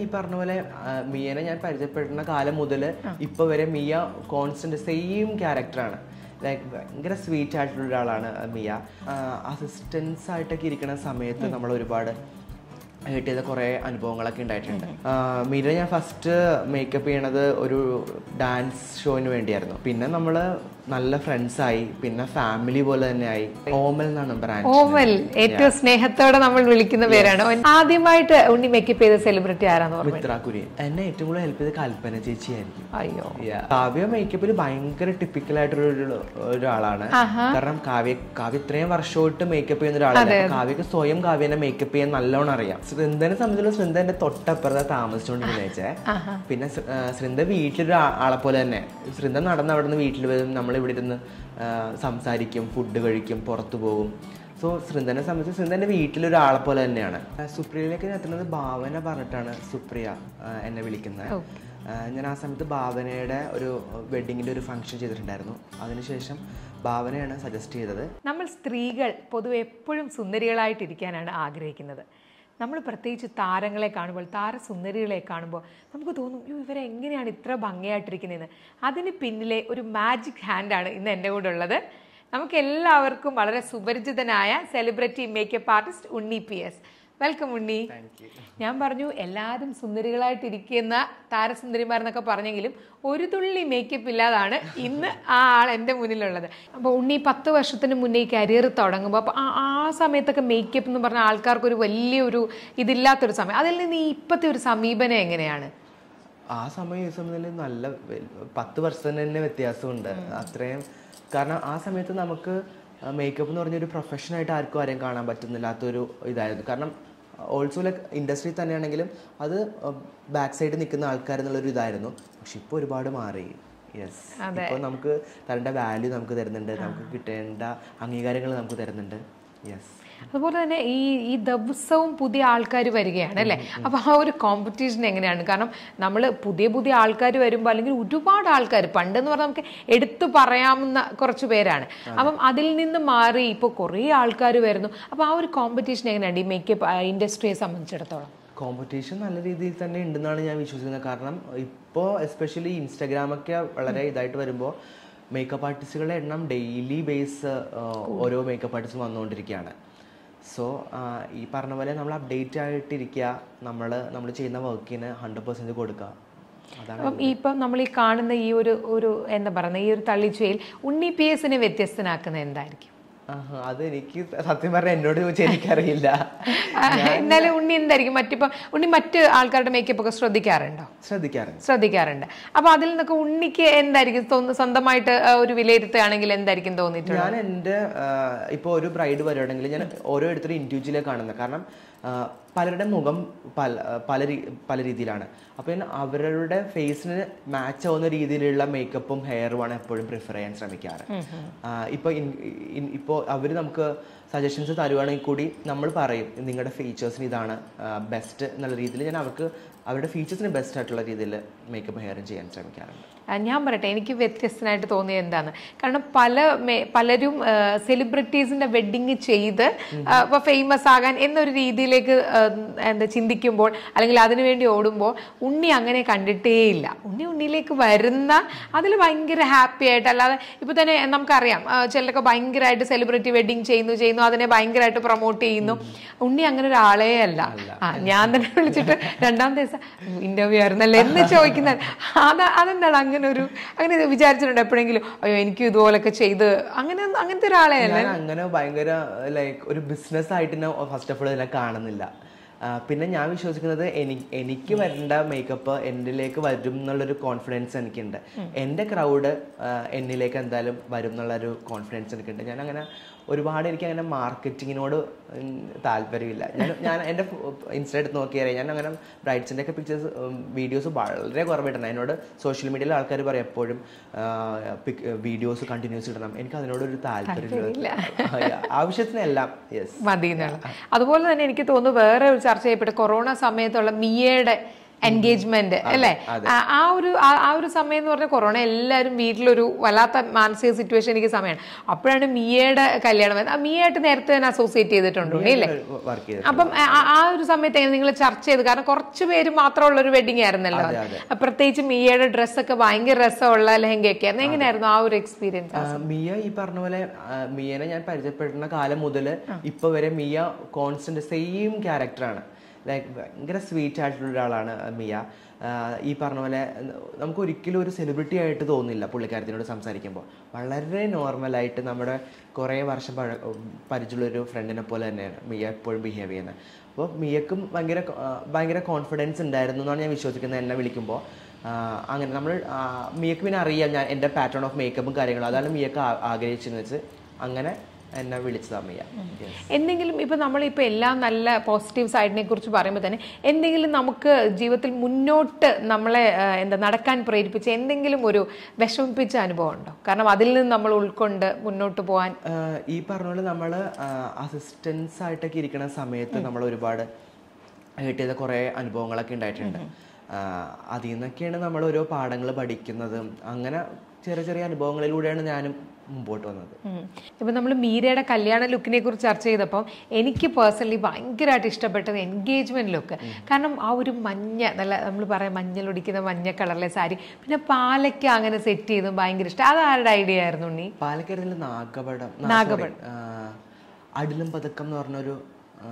ഈ പറഞ്ഞ പോലെ ആ, മിയനെ ഞാൻ പരിചയപ്പെടുന്ന കാലം മുതൽ ഇപ്പൊ വരെ മിയ കോൺസ്റ്റന്റ് സെയിം ക്യാരക്ടറാണ് ലൈക്ക് ഭയങ്കര സ്വീറ്റ് ആയിട്ടുള്ള ഒരാളാണ് മിയ അസിസ്റ്റൻസ് ആയിട്ടൊക്കെ ഇരിക്കുന്ന സമയത്ത് നമ്മൾ ഒരുപാട് ഹേർട്ട് ചെയ്ത കുറേ അനുഭവങ്ങളൊക്കെ ഉണ്ടായിട്ടുണ്ട് ആ, മീര ഞാൻ ഫസ്റ്റ് മേക്കപ്പ് ചെയ്യണത് ഒരു ഡാൻസ് ഷോയിന് വേണ്ടിയായിരുന്നു പിന്നെ നമ്മൾ നല്ല ഫ്രണ്ട്സ് ആയി പിന്നെ ഫാമിലി പോലെ തന്നെ ആയി ഓമൽ എന്നാണ് ബ്രാൻഡ് ഓമൽ ഏറ്റവും സ്നേഹത്തോടെ നമ്മൾ വിളിക്കുന്ന പേരാണ് ആദ്യമായിട്ട് ഉണ്ണി മേക്കപ്പ് ചെയ്ത സെലിബ്രിറ്റി ആരാന്ന് പറഞ്ഞു മിത്ര കുര്യൻ എന്നെ ഏറ്റവും കൂടുതൽ ഹെൽപ്പ് ചെയ്ത കൽപ്പന ചേച്ചിയായിരിക്കും അയ്യോ Yeah. കാവ്യ മേക്കപ്പിൽ ഭയങ്കര ടിപ്പിക്കൽ ആയിട്ടുള്ള ഒരു- ഒരാളാണ് കാരണം കാവ്യ കാവ്യ ഇത്രയും വർഷമായിട്ട് മേക്കപ്പ് ചെയ്യുന്ന ഒരാളാണ് കാവ്യക്ക് സ്വയം കാവ്യനെ മേക്കപ്പ് ചെയ്യാൻ നല്ലോണം അറിയാം ശൃന്ദനെ സംബന്ധിച്ചുള്ള ശൃന്ദ എന്റെ തൊട്ടപ്പുറത്ത് താമസിച്ചുകൊണ്ടിരുന്നേച്ചേ പിന്നെ ശൃ- ആ, ശൃന്ദ വീട്ടിലൊരു ആ- ആളെ പോലെ തന്നെ ശൃന്ദ നടന്ന് അവിടെ നിന്ന് വീട്ടിൽ വരും നമ്മൾ ഇവിടെ ഇരുന്ന് ആ, സംസാരിക്കും ഫുഡ് കഴിക്കും പുറത്തു പോകും സോ ശൃന്ദനെ സംബന്ധിച്ച് ശൃന്ദന്റെ വീട്ടിലൊരാളെ പോലെ തന്നെയാണ് ആ, സുപ്രിയയിലേക്ക് ഞാൻ എത്തുന്നത് ഭാവന പറഞ്ഞിട്ടാണ് സുപ്രിയ ആ, എന്നെ വിളിക്കുന്നത് ആഹ് ഞാൻ ആ സമയത്ത് ഭാവനയുടെ ഒരു വെഡിങ്ങിൻ്റെ ഒരു ഫംഗ്ഷൻ ചെയ്തിട്ടുണ്ടായിരുന്നു അതിനുശേഷം ഭാവനയാണ് സജസ്റ്റ് ചെയ്തത് നമ്മൾ സ്ത്രീകൾ പൊതുവെ എപ്പോഴും സുന്ദരികളായിട്ടിരിക്കാനാണ് ആഗ്രഹിക്കുന്നത് നമ്മൾ പ്രത്യേകിച്ച് താരങ്ങളെ കാണുമ്പോൾ താരസുന്ദരികളെ കാണുമ്പോൾ നമുക്ക് തോന്നും "യ്യോ, ഇവരെ എങ്ങനെയാണ് ഇത്ര ഭംഗിയായിട്ടിരിക്കുന്നതെന്ന് അതിന് പിന്നിലെ ഒരു മാജിക് ഹാൻഡാണ് ഇന്ന് എൻ്റെ കൂടെ ഉള്ളത് നമുക്ക് എല്ലാവർക്കും വളരെ സുപരിചിതനായ celebrity makeup artist Unni P S welcome Unni ഞാൻ പറഞ്ഞു എല്ലാവരും സുന്ദരികളായിട്ടിരിക്കുന്ന താരസുന്ദരിമാരെന്നൊക്കെ പറഞ്ഞെങ്കിലും ഒരു തുള്ളി മേക്കപ്പ് ഇല്ലാതാണ് ഇന്ന് ആ ആൾ എൻ്റെ മുന്നിലുള്ളത് അപ്പോൾ ഉണ്ണി പത്ത് വർഷത്തിന് മുന്നേ ഈ കരിയർ തുടങ്ങുമ്പോൾ അപ്പോൾ ആ ആ സമയത്തൊക്കെ മേക്കപ്പ് എന്ന് പറഞ്ഞ ആൾക്കാർക്ക് ഒരു വലിയൊരു ഇതില്ലാത്തൊരു സമയം അതിൽ നിന്ന് ഈ ഇപ്പോഴത്തെ ഒരു സമീപനം എങ്ങനെയാണ് ആ സമയം ഈ സമയത്തിൽ നല്ല വെ- പത്ത് വർഷത്തിന് തന്നെ വ്യത്യാസമുണ്ട് അത്രയും കാരണം ആ സമയത്ത് നമുക്ക് മേക്കപ്പ് എന്ന് പറഞ്ഞൊരു പ്രൊഫഷനായിട്ട് ആർക്കും ആരെയും കാണാൻ പറ്റുന്നില്ലാത്തൊരു ഇതായിരുന്നു കാരണം ഓൾസോ ലൈക്ക് ഇൻഡസ്ട്രി തന്നെയാണെങ്കിലും അത് ബാക്ക് സൈഡിൽ നിൽക്കുന്ന ആൾക്കാർ എന്നുള്ളൊരു ഇതായിരുന്നു പക്ഷെ ഇപ്പോൾ ഒരുപാട് മാറി യെസ് ഇപ്പോൾ നമുക്ക് തരേണ്ട വാല്യൂ നമുക്ക് തരുന്നുണ്ട് നമുക്ക് കിട്ടേണ്ട അംഗീകാരങ്ങൾ നമുക്ക് തരുന്നുണ്ട് യെസ് അതുപോലെ തന്നെ ഈ ഈ ദിവസവും പുതിയ ആൾക്കാർ വരികയാണ് അല്ലേ അപ്പോൾ ആ ഒരു കോമ്പറ്റീഷൻ എങ്ങനെയാണ് കാരണം നമ്മൾ പുതിയ പുതിയ ആൾക്കാർ വരുമ്പോൾ അല്ലെങ്കിൽ ഒരുപാട് ആൾക്കാർ പണ്ടെന്ന് പറഞ്ഞാൽ നമുക്ക് എടുത്തു പറയാവുന്ന കുറച്ച് പേരാണ് അപ്പം അതിൽ നിന്ന് മാറി ഇപ്പോൾ കുറേ ആൾക്കാർ വരുന്നു അപ്പോൾ ആ ഒരു കോമ്പറ്റീഷൻ എങ്ങനെയാണ് ഈ മേക്കപ്പ് ഇൻഡസ്ട്രിയെ സംബന്ധിച്ചിടത്തോളം കോമ്പറ്റീഷൻ നല്ല രീതിയിൽ തന്നെ ഉണ്ടെന്നാണ് ഞാൻ വിശ്വസിക്കുന്നത് കാരണം ഇപ്പോൾ എസ്പെഷ്യലി ഇൻസ്റ്റാഗ്രാമൊക്കെ വളരെ ഇതായിട്ട് വരുമ്പോൾ മേക്കപ്പ് ആർട്ടിസ്റ്റുകളുടെ എണ്ണം ഡെയിലി ബേസ് ഓരോ മേക്കപ്പ് ആർട്ടിസ്റ്റും വന്നുകൊണ്ടിരിക്കുകയാണ് സോ ഈ പറഞ്ഞ പോലെ നമ്മൾ അപ്ഡേറ്റ് ആയിട്ടിരിക്കുക നമ്മൾ നമ്മൾ ചെയ്യുന്ന വർക്കിന് ഹൺഡ്രഡ് പെർസെൻറ്റ് കൊടുക്കുക അതാണ് അപ്പം ഈ ഇപ്പം നമ്മൾ ഈ കാണുന്ന ഈ ഒരു ഒരു എന്താ പറയുന്നത് ഈ ഒരു തള്ളിച്ചുവയിൽ ഉണ്ണി പി എസിനെ വ്യത്യസ്തനാക്കുന്നത് എന്തായിരിക്കും ആഹാ, അത് എനിക്ക് സത്യം പറഞ്ഞാൽ എന്നോട് ചോദിച്ചാൽ എനിക്കറിയില്ല എന്നാലും ഉണ്ണി എന്തായിരിക്കും മറ്റിപ്പം ഉണ്ണി മറ്റ് ആൾക്കാരുടെ മേക്കപ്പ് ഒക്കെ ശ്രദ്ധിക്കാറുണ്ടോ ശ്രദ്ധിക്കാറുണ്ട് ശ്രദ്ധിക്കാറുണ്ട് അപ്പൊ അതിൽ നിന്നൊക്കെ ഉണ്ണിക്ക് എന്തായിരിക്കും തോന്നു- സ്വന്തമായിട്ട് ആ, ഒരു വിലയിരുത്തുകയാണെങ്കിൽ എന്തായിരിക്കും തോന്നിയിട്ടുള്ളത് ഞാൻ എൻ്റെ ഇപ്പോൾ ഒരു ബ്രൈഡ് വരുവാണെങ്കിൽ ഞാൻ ഓരോരുത്തരും ഇൻഡിവിജ്വലെ കാണുന്നത് കാരണം ആ, പലരുടെ മുഖം പല പല രീ- പല രീതിയിലാണ് അപ്പോൾ ഞാൻ അവരുടെ ഫേസിന് മാച്ച് ആവുന്ന രീതിയിലുള്ള മേക്കപ്പും ഹെയറുമാണ് എപ്പോഴും പ്രിഫർ ചെയ്യാൻ ശ്രമിക്കാറ് ആ, ഇപ്പോൾ ഇപ്പോൾ അവർ നമുക്ക് സജഷൻസ് തരുവാണെങ്കിൽ കൂടി നമ്മൾ പറയും നിങ്ങളുടെ ഫീച്ചേഴ്സിന് ഇതാണ് ബെസ്റ്റ് എന്നുള്ള രീതിയിൽ ഞാൻ അവർക്ക് അവരുടെ ഫീച്ചേഴ്സിന് ബെസ്റ്റ് ആയിട്ടുള്ള രീതിയിൽ മേക്കപ്പ് ഹെയറും ചെയ്യാൻ ശ്രമിക്കാറുണ്ട് ആ, ഞാൻ പറയട്ടെ എനിക്ക് വ്യത്യസ്തനായിട്ട് തോന്നിയത് എന്താണ് കാരണം പല മേ- പലരും സെലിബ്രിറ്റീസിന്റെ വെഡിങ് ചെയ്ത് ഇപ്പൊ ഫേമസ് ആകാൻ എന്നൊരു രീതിയിലേക്ക് ആ, എന്താ ചിന്തിക്കുമ്പോൾ അല്ലെങ്കിൽ അതിനുവേണ്ടി ഓടുമ്പോൾ ഉണ്ണി അങ്ങനെ കണ്ടിട്ടേയില്ല ഉണ്ണി ഉണ്ണിയിലേക്ക് വരുന്ന അതിൽ ഭയങ്കര ഹാപ്പി ആയിട്ട് അല്ലാതെ ഇപ്പൊ തന്നെ നമുക്കറിയാം ആ, ചിലരൊക്കെ ഭയങ്കരമായിട്ട് സെലിബ്രിറ്റി വെഡിങ് ചെയ്യുന്നു ചെയ്യുന്നു അതിനെ ഭയങ്കരമായിട്ട് പ്രൊമോട്ട് ചെയ്യുന്നു ഉണ്ണി അങ്ങനെ ഒരാളേ അല്ല ആ ഞാൻ തന്നെ വിളിച്ചിട്ട് രണ്ടാം ദിവസം ഇന്റർവ്യൂ ആയിരുന്നല്ലേ എന്ന് ചോദിക്കുന്നത് അത് അതെന്താണ് അങ്ങനെ ഒരു അങ്ങനെ വിചാരിച്ചിട്ടുണ്ട് എപ്പോഴെങ്കിലും അയ്യോ എനിക്കും ഇതുപോലൊക്കെ ചെയ്ത് അങ്ങനെ അങ്ങനത്തെ ഒരാളെ അല്ല ഞാൻ അങ്ങനെ ഭയങ്കര ലൈക്ക് ഒരു ബിസിനസ് ആയിട്ട് ഞാൻ ഫസ്റ്റ് ഓഫ് ഓൾ ഇതിനെ കാണുന്നില്ല ആ, പിന്നെ ഞാൻ വിശ്വസിക്കുന്നത് എനിക്ക് എനിക്ക് വരേണ്ട മേക്കപ്പ് എന്നിലേക്ക് വരും എന്നുള്ളൊരു കോൺഫിഡൻസ് എനിക്കുണ്ട് എൻ്റെ ക്രൗഡ് എന്നിലേക്ക് എന്തായാലും വരും എന്നുള്ളൊരു കോൺഫിഡൻസ് എനിക്കുണ്ട് ഞാൻ അങ്ങനെ ഒരുപാട് എനിക്ക് അങ്ങനെ മാർക്കറ്റിങ്ങിനോട് ഉം, താല്പര്യമില്ല ഞാൻ ഞാൻ എൻ്റെ ഇൻസ്റ്റ എടുത്ത് നോക്കിയാൽ ഞാൻ അങ്ങനെ ബ്രൈഡ്സിൻ്റെ ഒക്കെ പിക്ചേഴ്സ് വീഡിയോസ് വളരെ കുറവായിട്ടുണ്ട് എന്നോട് സോഷ്യൽ മീഡിയയിൽ ആൾക്കാർ പറയും എപ്പോഴും വീഡിയോസ് കണ്ടിന്യൂസ് ഇടണം എനിക്ക് അതിനോടൊരു താല്പര്യമില്ല ആവശ്യത്തിനെല്ലാം യെസ് മതി എന്നുള്ള അതുപോലെ തന്നെ എനിക്ക് തോന്നുന്നു വേറെ ഒരു ചർച്ച ചെയ്യപ്പെട്ട കൊറോണ സമയത്തുള്ള മിയയുടെ എൻഗേജ്മെന്റ് അല്ലേ ആ- ആ ഒരു ആ- ആ ഒരു സമയം എന്ന് പറഞ്ഞാൽ കൊറോണ എല്ലാവരും വീട്ടിലൊരു വല്ലാത്ത മാനസിക സിറ്റുവേഷൻ എനിക്ക് സമയമാണ് അപ്പോഴാണ് മിയയുടെ കല്യാണം വരുന്നത്. ആ മിയയായിട്ട് നേരത്തെ തന്നെ അസോസിയേറ്റ് ചെയ്തിട്ടുണ്ട് ഉണ്ണി അല്ലേ വർക്ക് ചെയ്തത് അപ്പം ആ- ആ- ആ ഒരു സമയത്ത് നിങ്ങൾ ചർച്ച ചെയ്ത് കാരണം കുറച്ച് പേര് മാത്രമുള്ള ഒരു വെഡിങ് ആയിരുന്നല്ലോ അതെ, അത്. പ്രത്യേകിച്ച് മിയയുടെ ഡ്രസ്സൊക്കെ ഭയങ്കര രസമുള്ള ലെഹങ്കയൊക്കെ ആയിരുന്നു എങ്ങനെയായിരുന്നു ആ ഒരു എക്സ്പീരിയൻസ് ആ, മിയ ഈ പറഞ്ഞ പോലെ ആ, മിയനെ ഞാൻ പരിചയപ്പെടുന്ന കാലം മുതൽ ഇപ്പൊ വരെ മിയ കോൺസ്റ്റന്റ് സെയിം ക്യാരക്ടറാണ് ലൈക്ക് ഭയങ്കര സ്വീറ്റ് ആയിട്ടുള്ള ഒരാളാണ് മിയ ആ, ഈ പറഞ്ഞ പോലെ നമുക്ക് ഒരിക്കലും ഒരു സെലിബ്രിറ്റി ആയിട്ട് തോന്നില്ല പുള്ളിക്കാരത്തിനോട് സംസാരിക്കുമ്പോൾ വളരെ നോർമലായിട്ട് നമ്മുടെ കുറേ വർഷം പഴ പരിചയമുള്ള ഒരു ഫ്രണ്ടിനെ പോലെ തന്നെയാണ് മിയ എപ്പോഴും ബിഹേവ് ചെയ്യുന്നത് അപ്പോൾ മിയക്കും ഭയങ്കര co- ആ, ഭയങ്കര കോൺഫിഡൻസ് ഉണ്ടായിരുന്നു എന്നാണ് ഞാൻ വിശ്വസിക്കുന്നത് എന്നെ വിളിക്കുമ്പോൾ ആഹ് അങ്ങനെ നമ്മൾ മിയക്ക് പിന്നെ അറിയാം ഞാൻ എൻ്റെ പാറ്റേൺ ഓഫ് മേക്കപ്പും കാര്യങ്ങളും അതാണ് മിയക്ക് ആ- ആഗ്രഹിച്ചെന്ന് വെച്ച് അങ്ങനെ എന്നെ വിളിച്ചതാ മിയ Yes. എന്തെങ്കിലും ഇപ്പൊ നമ്മളിപ്പോ എല്ലാം നല്ല പോസിറ്റീവ് സൈഡിനെ കുറിച്ച് പറയുമ്പോൾ തന്നെ എന്തെങ്കിലും നമുക്ക് ജീവിതത്തിൽ മുന്നോട്ട് നമ്മളെ ആ, എന്താ നടക്കാൻ പ്രേരിപ്പിച്ച എന്തെങ്കിലും ഒരു വിഷമിപ്പിച്ച അനുഭവം ഉണ്ടോ കാരണം അതിൽ നിന്ന് നമ്മൾ ഉൾക്കൊണ്ട് മുന്നോട്ട് പോകാൻ ആഹ് ഈ പറഞ്ഞ പോലെ നമ്മൾ അസിസ്റ്റൻസ് ആയിട്ടൊക്കെ ഇരിക്കുന്ന സമയത്ത് നമ്മൾ ഒരുപാട് ഹേർട്ട് ചെയ്ത കുറേ അനുഭവങ്ങളൊക്കെ ഉണ്ടായിട്ടുണ്ട് ആഹ് അതിൽ നിന്നൊക്കെയാണ് നമ്മൾ ഓരോ പാഠങ്ങൾ പഠിക്കുന്നതും അങ്ങനെ ചെറിയ ചെറിയ അനുഭവങ്ങളിലൂടെയാണ് ഞാനും മുമ്പോട്ട് വന്നത് ഉം. ഇപ്പൊ നമ്മൾ മീരയുടെ കല്യാണ ലുക്കിനെ കുറിച്ച് ചർച്ച ചെയ്തപ്പോൾ എനിക്ക് പേഴ്സണലി ഭയങ്കരമായിട്ട് ഇഷ്ടപ്പെട്ടത് എൻഗേജ്മെന്റ് ലുക്ക് കാരണം ആ ഒരു മഞ്ഞ നല്ല നമ്മൾ പറയാം മഞ്ഞളൊടിക്കുന്ന മഞ്ഞ കളറിലെ സാരി പിന്നെ പാലയ്ക്ക് അങ്ങനെ സെറ്റ് ചെയ്തും ഭയങ്കര ഇഷ്ടം അത് ആരുടെ ഐഡിയ ആയിരുന്നു ഉണ്ണി പാലക്കാടിലെ നാഗപടം നാഗപടം. അടിലും പതക്കം എന്ന് പറഞ്ഞൊരു ആ,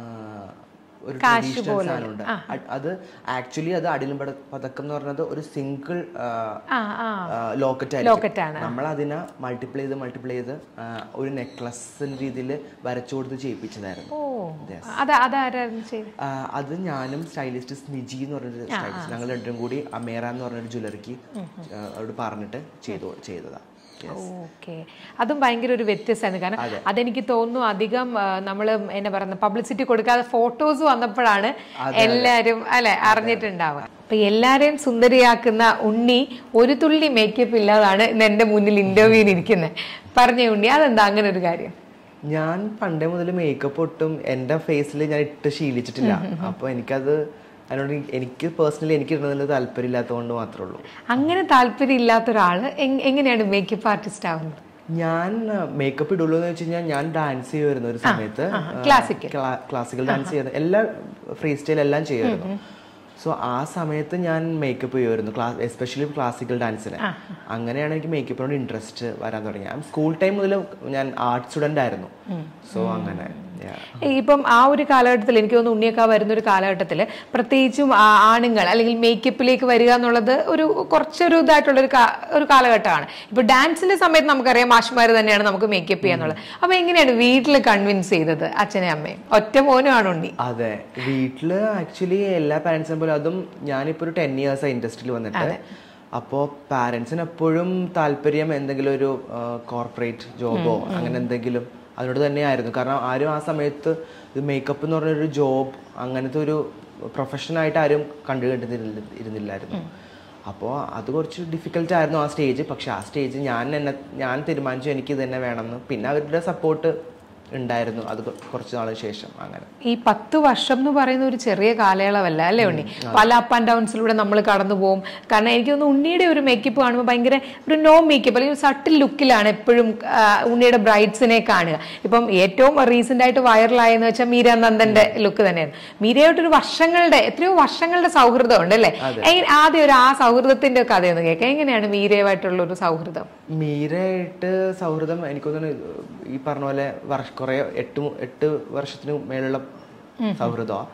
ഒരു ട്രഡീഷണൽ സാധനമുണ്ട് അ- അത് ആക്ച്വലി അത് അടിലും പത- പതക്കം എന്ന് പറഞ്ഞത് ഒരു സിംഗിൾ ആ ആ ലോക്കറ്റ് Locket ആണ്. നമ്മൾ അതിനെ മൾട്ടിപ്ലൈ ചെയ്ത് മൾട്ടിപ്ലൈ ചെയ്ത് ആ, ഒരു നെക്ലസ് രീതിയിൽ വരച്ചു കൊടുത്ത് ചെയ്യിപ്പിച്ചതായിരുന്നു ഓ അത് അതാരായിരുന്നു ചെയ്ത് ആ, അത് ഞാനും സ്റ്റൈലിസ്റ്റ് സ്മിജി എന്ന് പറഞ്ഞൊരു സ്റ്റൈലിസ്റ്റ് ഞങ്ങൾ രണ്ടും കൂടി അമേറ എന്ന് പറഞ്ഞൊരു ജ്വല്ലറിക്ക് അവരോട് പറഞ്ഞിട്ട് ചെയ്തു ചെയ്തതാ ഓക്കെ അതും ഭയങ്കര ഒരു വ്യത്യസ്തമാണ് കാരണം അതെനിക്ക് തോന്നുന്നു അധികം നമ്മൾ എന്നാ പറയുന്നത് പബ്ലിസിറ്റി കൊടുക്കാതെ ഫോട്ടോസ് വന്നപ്പോഴാണ് എല്ലാരും അല്ലെ അറിഞ്ഞിട്ടുണ്ടാവുക അപ്പൊ എല്ലാരെയും സുന്ദരിയാക്കുന്ന ഉണ്ണി ഒരു തുള്ളി മേക്കപ്പ് ഇല്ലാതാണ് ഇന്ന് എന്റെ മുന്നിൽ ഇന്റർവ്യൂവിന് ഇരിക്കുന്നത് പറഞ്ഞ ഉണ്ണി അതെന്താ അങ്ങനെ ഒരു കാര്യം ഞാൻ പണ്ടേ മുതൽ മേക്കപ്പ് ഒട്ടും എൻ്റെ ഫേസിൽ ഞാൻ ഇട്ട് ശീലിച്ചിട്ടില്ല അപ്പോൾ എനിക്കത് അതിനോട് എനിക്ക് പേഴ്സണലി എനിക്ക് ഇടുന്നതിൽ താല്പര്യമില്ലാത്തതുകൊണ്ട് മാത്രമേ ഉള്ളൂ അങ്ങനെ താല്പര്യം ഇല്ലാത്ത ഒരാള് എങ്- എങ്ങനെയാണ് മേക്കപ്പ് ആർട്ടിസ്റ്റ് ആവുന്നത് ഞാൻ മേക്കപ്പ് ഇടുള്ളൂ എന്ന് വെച്ച് കഴിഞ്ഞാൽ ഞാൻ ഡാൻസ് ചെയ്യുമായിരുന്നു ഒരു സമയത്ത് classical. ക്ലാസിക്കൽ ഡാൻസ് ചെയ്യുന്നത് എല്ലാ ഫ്രീ സ്റ്റൈൽ എല്ലാം ചെയ്യുമായിരുന്നു സോ ആ സമയത്ത് ഞാൻ മേക്കപ്പ് ചെയ്യുമായിരുന്നു ക്ലാസ് എസ്പെഷ്യലി ക്ലാസിക്കൽ ഡാൻസിന് അങ്ങനെയാണ് എനിക്ക് മേക്കപ്പിനോട് ഇൻട്രസ്റ്റ് വരാൻ തുടങ്ങി ഞാൻ സ്കൂൾ ടൈം മുതൽ ഞാൻ ആർട്ട് സ്റ്റുഡൻ്റ് ആയിരുന്നു സോ അങ്ങനെ yeah. ഇപ്പം ആ ഒരു കാലഘട്ടത്തിൽ എനിക്ക് തോന്നുന്നു ഉണ്ണിയൊക്കെ വരുന്ന ഒരു കാലഘട്ടത്തിൽ പ്രത്യേകിച്ചും ആ- ആണുങ്ങൾ അല്ലെങ്കിൽ മേക്കപ്പിലേക്ക് വരിക എന്നുള്ളത് ഒരു കുറച്ചൊരു ഇതായിട്ടുള്ള ഒരു കാ- ഒരു കാലഘട്ടമാണ് ഇപ്പൊ ഡാൻസിന്റെ സമയത്ത് നമുക്കറിയാം മാഷ്മാർ തന്നെയാണ് നമുക്ക് മേക്കപ്പ് ചെയ്യാന്നുള്ളത് അപ്പൊ എങ്ങനെയാണ് വീട്ടിൽ കൺവിൻസ് ചെയ്തത് അച്ഛനെ അമ്മയും ഒറ്റ മോനുമാണ് ഉണ്ണി അതെ വീട്ടില് ആക്ച്വലി എല്ലാ പാരന്റ്സിനെ പോലെ അതും ഞാനിപ്പോ ഒരു ടെൻ ഇയേഴ്സ് ഇൻഡസ്ട്രിയിൽ വന്നിട്ട് അപ്പോൾ പാരന്റ്സിന് എപ്പോഴും താല്പര്യം എന്തെങ്കിലും ഒരു കോർപ്പറേറ്റ് ജോബോ അങ്ങനെ എന്തെങ്കിലും അതിനോട് തന്നെയായിരുന്നു കാരണം ആരും ആ സമയത്ത് ഇത് മേക്കപ്പ് എന്ന് പറഞ്ഞൊരു ജോബ് അങ്ങനത്തെ ഒരു പ്രൊഫഷനായിട്ട് ആരും കണ്ടു കണ്ടിരുന്നില്ല ഇരുന്നില്ലായിരുന്നു അപ്പോൾ അത് കുറച്ച് ഡിഫിക്കൽട്ട് ആയിരുന്നു ആ സ്റ്റേജ് പക്ഷെ ആ സ്റ്റേജ് ഞാൻ എന്നെ ഞാൻ തീരുമാനിച്ചു എനിക്ക് ഇത് തന്നെ വേണമെന്ന് പിന്നെ അവരുടെ സപ്പോർട്ട് ഉണ്ടായിരുന്നു അത് കൊ- കുറച്ച് നാളിന് ശേഷം അങ്ങനെ ഈ പത്ത് വർഷം എന്ന് പറയുന്ന ഒരു ചെറിയ കാലയളവല്ല അല്ലേ ഉണ്ണി പല അപ്പ് ആൻഡ് ഡൗൺസിലൂടെ നമ്മൾ കടന്നു പോകും കാരണം എനിക്ക് തോന്നുന്നു ഉണ്ണിയുടെ ഒരു മേക്കപ്പ് കാണുമ്പോൾ ഭയങ്കര ഒരു നോ മേക്കപ്പ് അല്ലെങ്കിൽ സട്ടിൽ ലുക്കിലാണ് എപ്പോഴും ആ, ഉണ്ണിയുടെ ബ്രൈഡ്സിനെ കാണുക ഇപ്പം ഏറ്റവും റീസെന്റ് ആയിട്ട് വൈറലായെന്ന് വെച്ചാൽ മീര നന്ദന്റെ ലുക്ക് തന്നെയാണ് മീരയായിട്ടൊരു വർഷങ്ങളുടെ എത്രയോ വർഷങ്ങളുടെ സൗഹൃദം ഉണ്ട് അല്ലേ എങ്ങനെ- ആദ്യം ഒരു ആ സൗഹൃദത്തിന്റെ കഥയൊന്ന് കേൾക്കാം എങ്ങനെയാണ് മീരയുമായിട്ടുള്ള ഒരു സൗഹൃദം മീരയായിട്ട് സൗഹൃദം എനിക്ക് തോന്നുന്നു ഈ പറഞ്ഞ പോലെ വർഷ കുറേ എട്ട് മു- എട്ട് വർഷത്തിന് മേലുള്ള സൗഹൃദമാണ്